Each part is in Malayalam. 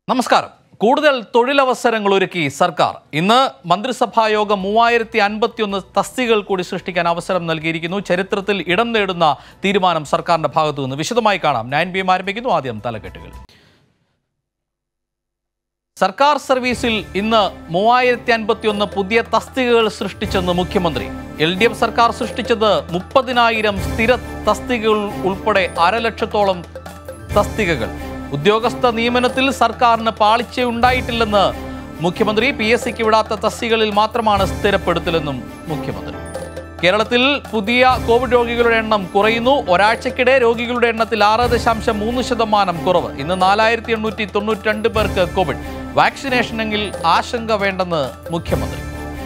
നമസ്കാരം കൂടുതൽ തൊഴിലവസരങ്ങൾ ഒരുക്കി സർക്കാർ ഇന്ന് മന്ത്രിസഭാ യോഗം മൂവായിരത്തി അൻപത്തിയൊന്ന് തസ്തികകൾ കൂടി സൃഷ്ടിക്കാൻ അവസരം നൽകിയിരിക്കുന്നു ചരിത്രത്തിൽ ഇടം നേടുന്ന തീരുമാനം സർക്കാരിന്റെ ഭാഗത്തു നിന്ന് വിശദമായി കാണാം നയൻ ബി എം ആരംഭിക്കുന്നു ആദ്യം തലക്കെട്ടുകൾ സർക്കാർ സർവീസിൽ ഇന്ന് മൂവായിരത്തി അൻപത്തിയൊന്ന് പുതിയ തസ്തികകൾ സൃഷ്ടിച്ചെന്ന് മുഖ്യമന്ത്രി എൽ ഡി എഫ് സർക്കാർ സൃഷ്ടിച്ചത് മുപ്പതിനായിരം സ്ഥിര തസ്തികകൾ ഉൾപ്പെടെ അരലക്ഷത്തോളം തസ്തികകൾ ഉദ്യോഗസ്ഥ നിയമനത്തിൽ സർക്കാരിന് പാളിച്ചയുണ്ടായിട്ടില്ലെന്ന് മുഖ്യമന്ത്രി പി എസ് സിക്ക് വിടാത്ത തസ്തികകളിൽ മാത്രമാണ് സ്ഥിരപ്പെടുത്തലെന്നും മുഖ്യമന്ത്രി കേരളത്തിൽ പുതിയ കോവിഡ് രോഗികളുടെ എണ്ണം കുറയുന്നു ഒരാഴ്ചക്കിടെ രോഗികളുടെ എണ്ണത്തിൽ ആറ് ദശാംശം മൂന്ന് ശതമാനം കുറവ് ഇന്ന് നാലായിരത്തി എണ്ണൂറ്റി തൊണ്ണൂറ്റി രണ്ട് പേർക്ക് കോവിഡ് വാക്സിനേഷനെങ്കിൽ ആശങ്ക വേണ്ടെന്ന് മുഖ്യമന്ത്രി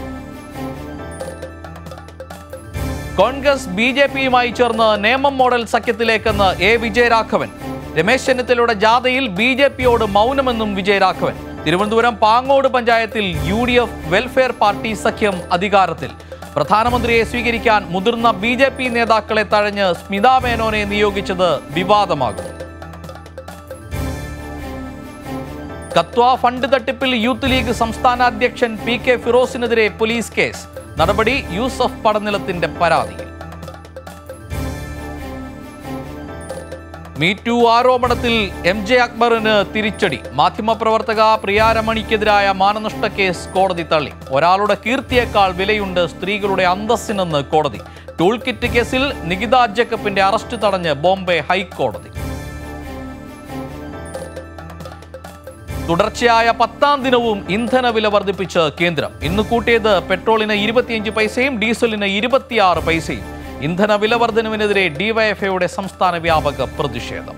കോൺഗ്രസ് ബി ജെ പിയുമായി ചേർന്ന് നേമം മോഡൽ സഖ്യത്തിലേക്കെന്ന് എ വിജയരാഘവൻ രമേശ് ചെന്നിത്തലയുടെ ജാഥയിൽ ബി ജെ പിയോട് മൗനമെന്നും വിജയരാഘവൻ തിരുവനന്തപുരം പാങ്ങോട് പഞ്ചായത്തിൽ U D F welfare party സഖ്യം അധികാരത്തിൽ പ്രധാനമന്ത്രിയെ സ്വീകരിക്കാൻ മുതിർന്ന ബി ജെ പി നേതാക്കളെ തഴഞ്ഞ് സ്മിതാ മേനോനെ നിയോഗിച്ചത് വിവാദമാകും കത്വ ഫണ്ട് തട്ടിപ്പിൽ യൂത്ത് ലീഗ് സംസ്ഥാന അധ്യക്ഷൻ പി കെ ഫിറോസിനെതിരെ പോലീസ് കേസ് നടപടി യൂസഫ് പടനിലത്തിന്റെ പരാതിയിൽ മീറ്റു ആരോപണത്തിൽ എം ജെ അക്ബറിന് തിരിച്ചടി മാധ്യമപ്രവർത്തക പ്രിയാരമണിക്കെതിരായ മാനനഷ്ട കേസ് കോടതി തള്ളി ഒരാളുടെ കീർത്തിയേക്കാൾ വിലയുണ്ട് സ്ത്രീകളുടെ അന്തസ്സിനെന്ന് കോടതി ടൂൾ കിറ്റ് കേസിൽ നികിത ജേക്കബിന്റെ അറസ്റ്റ് തടഞ്ഞ് ബോംബെ ഹൈക്കോടതി തുടർച്ചയായ പത്താം ദിനവും ഇന്ധന വില വർദ്ധിപ്പിച്ച് കേന്ദ്രം ഇന്ന് കൂട്ടിയത് പെട്രോളിന് ഇരുപത്തിയഞ്ച് പൈസയും ഡീസലിന് ഇരുപത്തിയാറ് പൈസയും ഇന്ധന വില വർധനവിനെതിരെ ഡിവൈഎഫ്ഐയുടെ സംസ്ഥാന വ്യാപക പ്രതിഷേധം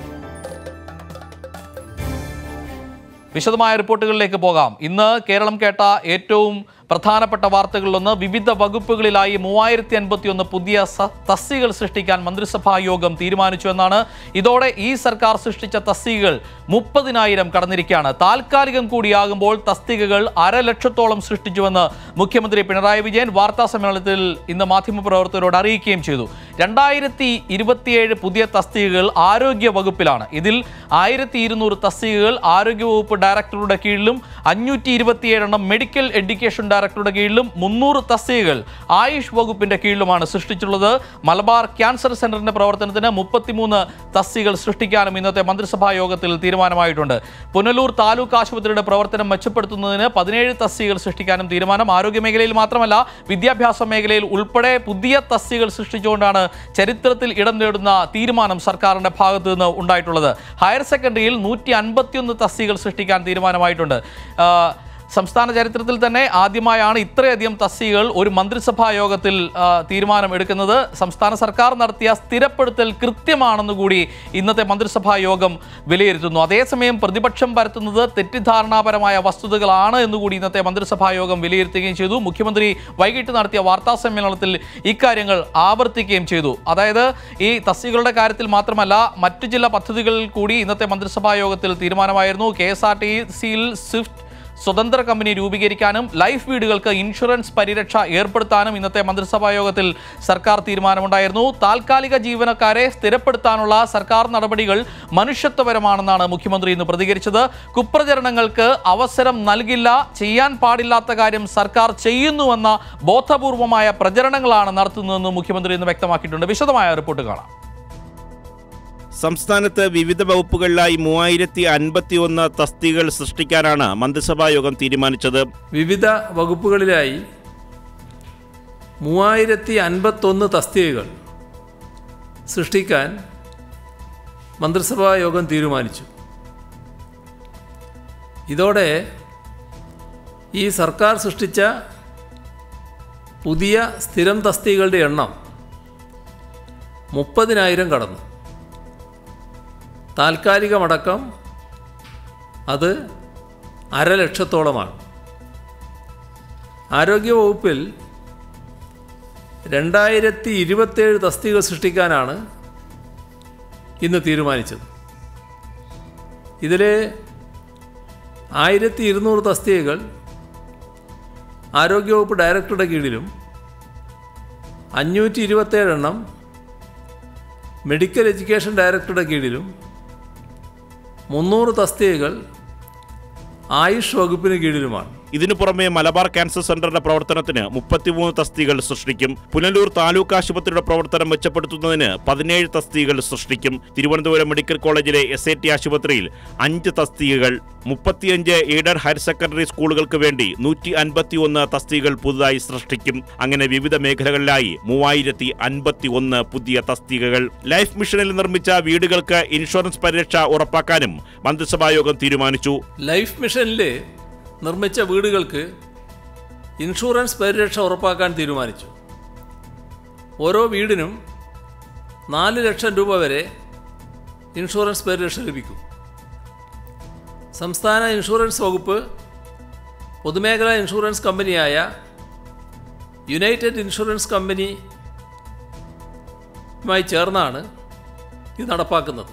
വിശദമായ റിപ്പോർട്ടുകളിലേക്ക് പോകാം ഇന്ന് കേരളം കേട്ട ഏറ്റവും പ്രധാനപ്പെട്ട വാർത്തകളിലൊന്ന് വിവിധ വകുപ്പുകളിലായി മൂവായിരത്തി അൻപത്തിയൊന്ന് പുതിയ സ- തസ്തികകൾ സൃഷ്ടിക്കാൻ മന്ത്രിസഭാ യോഗം തീരുമാനിച്ചു എന്നാണ് ഇതോടെ ഈ സർക്കാർ സൃഷ്ടിച്ച തസ്തികകൾ മുപ്പതിനായിരം കടന്നിരിക്കുകയാണ് താൽക്കാലികം കൂടിയാകുമ്പോൾ തസ്തികകൾ അരലക്ഷത്തോളം സൃഷ്ടിച്ചുവെന്ന് മുഖ്യമന്ത്രി പിണറായി വിജയൻ വാർത്താ സമ്മേളനത്തിൽ ഇന്ന് മാധ്യമപ്രവർത്തകരോട് അറിയിക്കുകയും ചെയ്തു രണ്ടായിരത്തി ഇരുപത്തിയേഴ് പുതിയ തസ്തികകൾ ആരോഗ്യ വകുപ്പിലാണ് ഇതിൽ ആയിരത്തി ഇരുന്നൂറ് തസ്തികകൾ ആരോഗ്യവകുപ്പ് ഡയറക്ടറുടെ കീഴിലും അഞ്ഞൂറ്റി ഇരുപത്തിയേഴെണ്ണം മെഡിക്കൽ എഡ്യൂക്കേഷൻ ഡയറക്ടറുടെ കീഴിലും മുന്നൂറ് തസ്തികകൾ ആയുഷ് വകുപ്പിന്റെ കീഴിലുമാണ് സൃഷ്ടിച്ചിട്ടുള്ളത് മലബാർ ക്യാൻസർ സെന്ററിന്റെ പ്രവർത്തനത്തിന് മുപ്പത്തിമൂന്ന് തസ്തികകൾ സൃഷ്ടിക്കാനും ഇന്നത്തെ മന്ത്രിസഭാ യോഗത്തിൽ തീരുമാനമായിട്ടുണ്ട് പുനലൂർ താലൂക്ക് ആശുപത്രിയുടെ പ്രവർത്തനം മെച്ചപ്പെടുത്തുന്നതിന് പതിനേഴ് തസ്തികകൾ സൃഷ്ടിക്കാനും തീരുമാനം ആരോഗ്യ മേഖലയിൽ മാത്രമല്ല വിദ്യാഭ്യാസ മേഖലയിൽ ഉൾപ്പെടെ പുതിയ തസ്തികകൾ സൃഷ്ടിച്ചുകൊണ്ടാണ് ചരിത്രത്തിൽ ഇടം നേടുന്ന തീരുമാനം സർക്കാരിന്റെ ഭാഗത്തു നിന്ന് ഉണ്ടായിട്ടുള്ളത് ഹയർ സെക്കൻഡറിയിൽ നൂറ്റി അൻപത്തിയൊന്ന് തസ്തികകൾ സൃഷ്ടിക്കാൻ തീരുമാനമായിട്ടുണ്ട് ആ, സംസ്ഥാന ചരിത്രത്തിൽ തന്നെ ആദ്യമായാണ് ഇത്രയധികം തസ്തികകൾ ഒരു മന്ത്രിസഭാ യോഗത്തിൽ ആ, തീരുമാനം എടുക്കുന്നത് സംസ്ഥാന സർക്കാർ നടത്തിയ സ്ഥിരപ്പെടുത്തൽ കൃത്യമാണെന്ന് കൂടി ഇന്നത്തെ മന്ത്രിസഭാ യോഗം വിലയിരുത്തുന്നു അതേസമയം പ്രതിപക്ഷം പരത്തുന്നത് തെറ്റിദ്ധാരണാപരമായ വസ്തുതകളാണ് എന്നുകൂടി ഇന്നത്തെ മന്ത്രിസഭാ യോഗം വിലയിരുത്തുകയും ചെയ്തു മുഖ്യമന്ത്രി വൈകിട്ട് നടത്തിയ വാർത്താ സമ്മേളനത്തിൽ ഇക്കാര്യങ്ങൾ ആവർത്തിക്കുകയും ചെയ്തു അതായത് ഈ തസ്തികകളുടെ കാര്യത്തിൽ മാത്രമല്ല മറ്റു ചില പദ്ധതികളിൽ കൂടി ഇന്നത്തെ മന്ത്രിസഭാ യോഗത്തിൽ തീരുമാനമായിരുന്നു കെ എസ് ആർ ടി സിയിൽ സ്വിഫ്റ്റ് സ്വതന്ത്ര കമ്പനി രൂപീകരിക്കാനും ലൈഫ് വീടുകൾക്ക് ഇൻഷുറൻസ് പരിരക്ഷ ഏർപ്പെടുത്താനും ഇന്നത്തെ മന്ത്രിസഭാ യോഗത്തിൽ സർക്കാർ തീരുമാനമുണ്ടായിരുന്നു താൽക്കാലിക ജീവനക്കാരെ സ്ഥിരപ്പെടുത്താനുള്ള സർക്കാർ നടപടികൾ മനുഷ്യത്വപരമാണെന്നാണ് മുഖ്യമന്ത്രി ഇന്ന് പ്രതികരിച്ചത് കുപ്രചരണങ്ങൾക്ക് അവസരം നൽകില്ല ചെയ്യാൻ പാടില്ലാത്ത കാര്യം സർക്കാർ ചെയ്യുന്നുവെന്ന ബോധപൂർവമായ പ്രചരണങ്ങളാണ് നടത്തുന്നതെന്ന് മുഖ്യമന്ത്രി ഇന്ന് വ്യക്തമാക്കിയിട്ടുണ്ട് വിശദമായ റിപ്പോർട്ട് കാണാം സംസ്ഥാനത്ത് വിവിധ വകുപ്പുകളിലായി മൂവായിരത്തി അൻപത്തി ഒന്ന് തസ്തികകൾ സൃഷ്ടിക്കാനാണ് മന്ത്രിസഭാ യോഗം തീരുമാനിച്ചത് വിവിധ വകുപ്പുകളിലായി മൂവായിരത്തി അൻപത്തൊന്ന് തസ്തികകൾ സൃഷ്ടിക്കാൻ മന്ത്രിസഭാ യോഗം തീരുമാനിച്ചു ഇതോടെ ഈ സർക്കാർ സൃഷ്ടിച്ച പുതിയ സ്ഥിരം തസ്തികകളുടെ എണ്ണം മുപ്പതിനായിരം കടന്നു താൽക്കാലികമടക്കം അത് അരലക്ഷത്തോളമാണ് ആരോഗ്യവകുപ്പിൽ രണ്ടായിരത്തി ഇരുപത്തേഴ് തസ്തികകൾ സൃഷ്ടിക്കാനാണ് ഇന്ന് തീരുമാനിച്ചത് ഇതിൽ ആയിരത്തി ഇരുന്നൂറ് തസ്തികകൾ ആരോഗ്യവകുപ്പ് ഡയറക്ടറുടെ കീഴിലും അഞ്ഞൂറ്റി ഇരുപത്തേഴെണ്ണം മെഡിക്കൽ എഡ്യൂക്കേഷൻ ഡയറക്ടറുടെ കീഴിലും മുന്നൂറ് തസ്തികകൾ ആയുഷ് വകുപ്പിന് കീഴിലുമാണ് ഇതിനു പുറമെ മലബാർ ക്യാൻസർ സെന്ററിന്റെ പ്രവർത്തനത്തിന് മുപ്പത്തിമൂന്ന് തസ്തികൾ സൃഷ്ടിക്കും പുനലൂർ താലൂക്ക് ആശുപത്രിയുടെ പ്രവർത്തനം മെച്ചപ്പെടുത്തുന്നതിന് പതിനേഴ് തസ്തികൾ സൃഷ്ടിക്കും തിരുവനന്തപുരം മെഡിക്കൽ കോളേജിലെ എസ് ഐ ടി ആശുപത്രിയിൽ അഞ്ച് തസ്തികകൾ മുപ്പത്തിയഞ്ച് എയ്ഡഡ് ഹയർ സെക്കൻഡറി സ്കൂളുകൾക്ക് വേണ്ടി നൂറ്റി അൻപത്തിയൊന്ന് തസ്തികകൾ പുതുതായി സൃഷ്ടിക്കും അങ്ങനെ വിവിധ മേഖലകളിലായി മൂവായിരത്തി അൻപത്തി ഒന്ന് പുതിയ തസ്തികകൾ ലൈഫ് മിഷനിൽ നിർമ്മിച്ച വീടുകൾക്ക് ഇൻഷുറൻസ് പരിരക്ഷ ഉറപ്പാക്കാനും മന്ത്രിസഭായോഗം തീരുമാനിച്ചു ലൈഫ് മിഷനിൽ നിർമ്മിച്ച വീടുകൾക്ക് ഇൻഷുറൻസ് പരിരക്ഷ ഉറപ്പാക്കാൻ തീരുമാനിച്ചു ഓരോ വീടിനും നാല് ലക്ഷം രൂപ വരെ ഇൻഷുറൻസ് പരിരക്ഷ ലഭിക്കും സംസ്ഥാന ഇൻഷുറൻസ് വകുപ്പ് പൊതുമേഖലാ ഇൻഷുറൻസ് കമ്പനിയായ യുണൈറ്റഡ് ഇൻഷുറൻസ് കമ്പനിയുമായി ചേർന്നാണ് ഇത് നടപ്പാക്കുന്നത്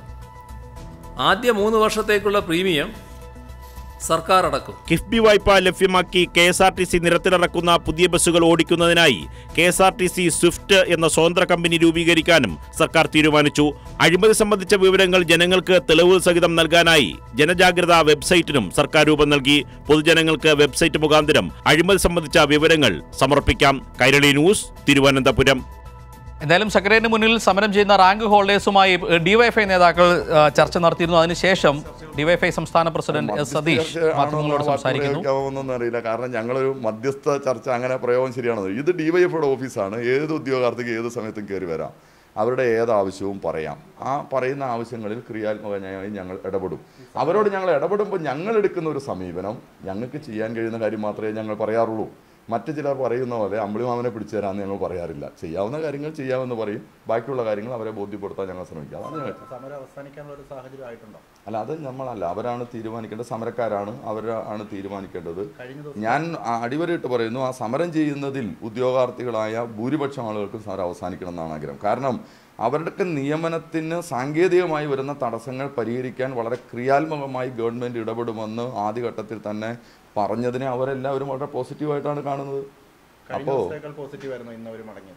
ആദ്യ മൂന്ന് വർഷത്തേക്കുള്ള പ്രീമിയം സർക്കാർ അടക്കും കിഫ്ബി വായ്പ ലഭ്യമാക്കി K S R T C നിരത്തിലിറക്കുന്ന പുതിയ ബസ്സുകൾ ഓടിക്കുന്നതിനായി K S R T C swift എന്ന സ്വതന്ത്ര കമ്പനി രൂപീകരിക്കാനും സർക്കാർ തീരുമാനിച്ചു അഴിമതി സംബന്ധിച്ച വിവരങ്ങൾ ജനങ്ങൾക്ക് തെളിവ് സഹിതം നൽകാനായി ജനജാഗ്രത വെബ്സൈറ്റിനും സർക്കാർ രൂപം നൽകി പൊതുജനങ്ങൾക്ക് വെബ്സൈറ്റ് മുഖാന്തരം അഴിമതി സംബന്ധിച്ച വിവരങ്ങൾ സമർപ്പിക്കാം കൈരളി ന്യൂസ് തിരുവനന്തപുരം എന്തായാലും സെക്രട്ടറിന് മുന്നിൽ സമരം ചെയ്യുന്ന റാങ്ക് ഹോൾഡേഴ്സുമായി ഡിവൈഎഫ്ഐ നേതാക്കൾ ആ, ചർച്ച നടത്തിയിരുന്നു അതിനുശേഷം ഡിവൈഎഫ്ഐ സംസ്ഥാന പ്രസിഡന്റ് എസ് സതീഷ് മാധ്യമങ്ങളോട് സംസാരിക്കുന്നു ഒന്നും അറിയില്ല കാരണം ഞങ്ങളൊരു മധ്യസ്ഥ ചർച്ച അങ്ങനെ പ്രയോഗം ശരിയാണോ ഇത് ഡിവൈഎഫ്ഐയുടെ ഓഫീസാണ് ഏത് ഉദ്യോഗാർത്ഥിക്ക് ഏത് സമയത്തും കയറി വരാം അവരുടെ ഏത് ആവശ്യവും പറയാം ആ പറയുന്ന ആവശ്യങ്ങളിൽ ക്രിയാത്മകമായി ഞങ്ങൾ ഇടപെടും അവരോട് ഞങ്ങൾ ഇടപെടുമ്പോൾ ഞങ്ങൾ എടുക്കുന്ന ഒരു സമീപനം ഞങ്ങൾക്ക് ചെയ്യാൻ കഴിയുന്ന കാര്യം മാത്രമേ ഞങ്ങൾ പറയാറുള്ളൂ മറ്റു ചിലർ പറയുന്ന പോലെ അമ്പിളിമാമനെ പിടിച്ചു തരാമെന്ന് ഞങ്ങൾ പറയാറില്ല ചെയ്യാവുന്ന കാര്യങ്ങൾ ചെയ്യാമെന്ന് പറയും ബാക്കിയുള്ള കാര്യങ്ങൾ അവരെ ബോധ്യപ്പെടുത്താൻ ഞങ്ങൾ ശ്രമിക്കുക അതാണ് ഞങ്ങൾ സമരം അവസാനിക്കാനുള്ള ഒരു സാഹചര്യം ആയിട്ടുണ്ടോ അല്ല അത് നമ്മളല്ല അവരാണ് തീരുമാനിക്കേണ്ടത് സമരക്കാരാണ് അവരാണ് തീരുമാനിക്കേണ്ടത് കഴിഞ്ഞ ഞാൻ ആ അടിവരയിട്ട് പറയുന്നു ആ സമരം ചെയ്യുന്നതിൽ ഉദ്യോഗാർത്ഥികളായ ഭൂരിപക്ഷം ആളുകൾക്കും സമരം അവസാനിക്കണം എന്നാണ് ആഗ്രഹം കാരണം അവരുടെ നിയമനത്തിന് സാങ്കേതികമായി വരുന്ന തടസ്സങ്ങൾ പരിഹരിക്കാൻ വളരെ ക്രിയാത്മകമായി ഗവൺമെൻറ് ഇടപെടുമെന്ന് ആദ്യഘട്ടത്തിൽ തന്നെ പറഞ്ഞതിനെ അവരെല്ലാവരും വളരെ പോസിറ്റീവായിട്ടാണ് കാണുന്നത് കഴിഞ്ഞ അപ്പോൾ ദിവസത്തേക്കാൾ പോസിറ്റീവ് ആയിരുന്നു ഇന്ന് അവർ മടങ്ങിയത്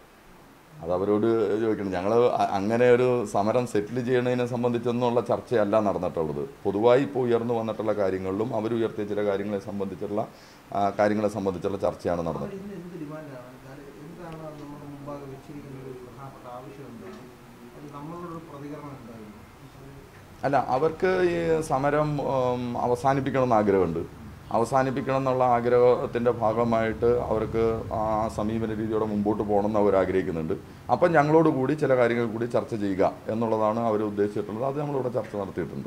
അത് അവരോട് ചോദിക്കണം ഞങ്ങൾ അങ്ങനെ ഒരു സമരം സെറ്റിൽ ചെയ്യണതിനെ സംബന്ധിച്ചൊന്നുള്ള ചർച്ചയല്ല നടന്നിട്ടുള്ളത് പൊതുവായി ഇപ്പോൾ ഉയർന്നു വന്നിട്ടുള്ള കാര്യങ്ങളിലും അവർ ഉയർത്തിയ ചില കാര്യങ്ങളെ സംബന്ധിച്ചുള്ള ആ, കാര്യങ്ങളെ സംബന്ധിച്ചുള്ള ചർച്ചയാണ് നടന്നത് ഇന്ന് എന്ത് ഡിമാൻഡാണ് കാര്യം എന്താണ് നമ്മുടെ മുമ്പാകെ വെച്ചിരിക്കുന്ന ഒരു പ്രധാനപ്പെട്ട ആവശ്യം എന്താണ് അത് നമ്മളോടൊരു പ്രതികരണം എന്തായിരുന്നു അല്ല അവർക്ക് ഈ സമരം ഉം, അവസാനിപ്പിക്കണമെന്ന് ആഗ്രഹമുണ്ട് അവസാനിപ്പിക്കണം എന്നുള്ള ആഗ്രഹത്തിൻ്റെ ഭാഗമായിട്ട് അവർക്ക് ആ സമീപന രീതിയോടെ മുമ്പോട്ട് പോകണമെന്ന് അവർ ആഗ്രഹിക്കുന്നുണ്ട് അപ്പം ഞങ്ങളോട് കൂടി ചില കാര്യങ്ങൾ കൂടി ചർച്ച ചെയ്യുക എന്നുള്ളതാണ് അവർ ഉദ്ദേശിച്ചിട്ടുള്ളത് അത് നമ്മളിവിടെ ചർച്ച നടത്തിയിട്ടുണ്ട്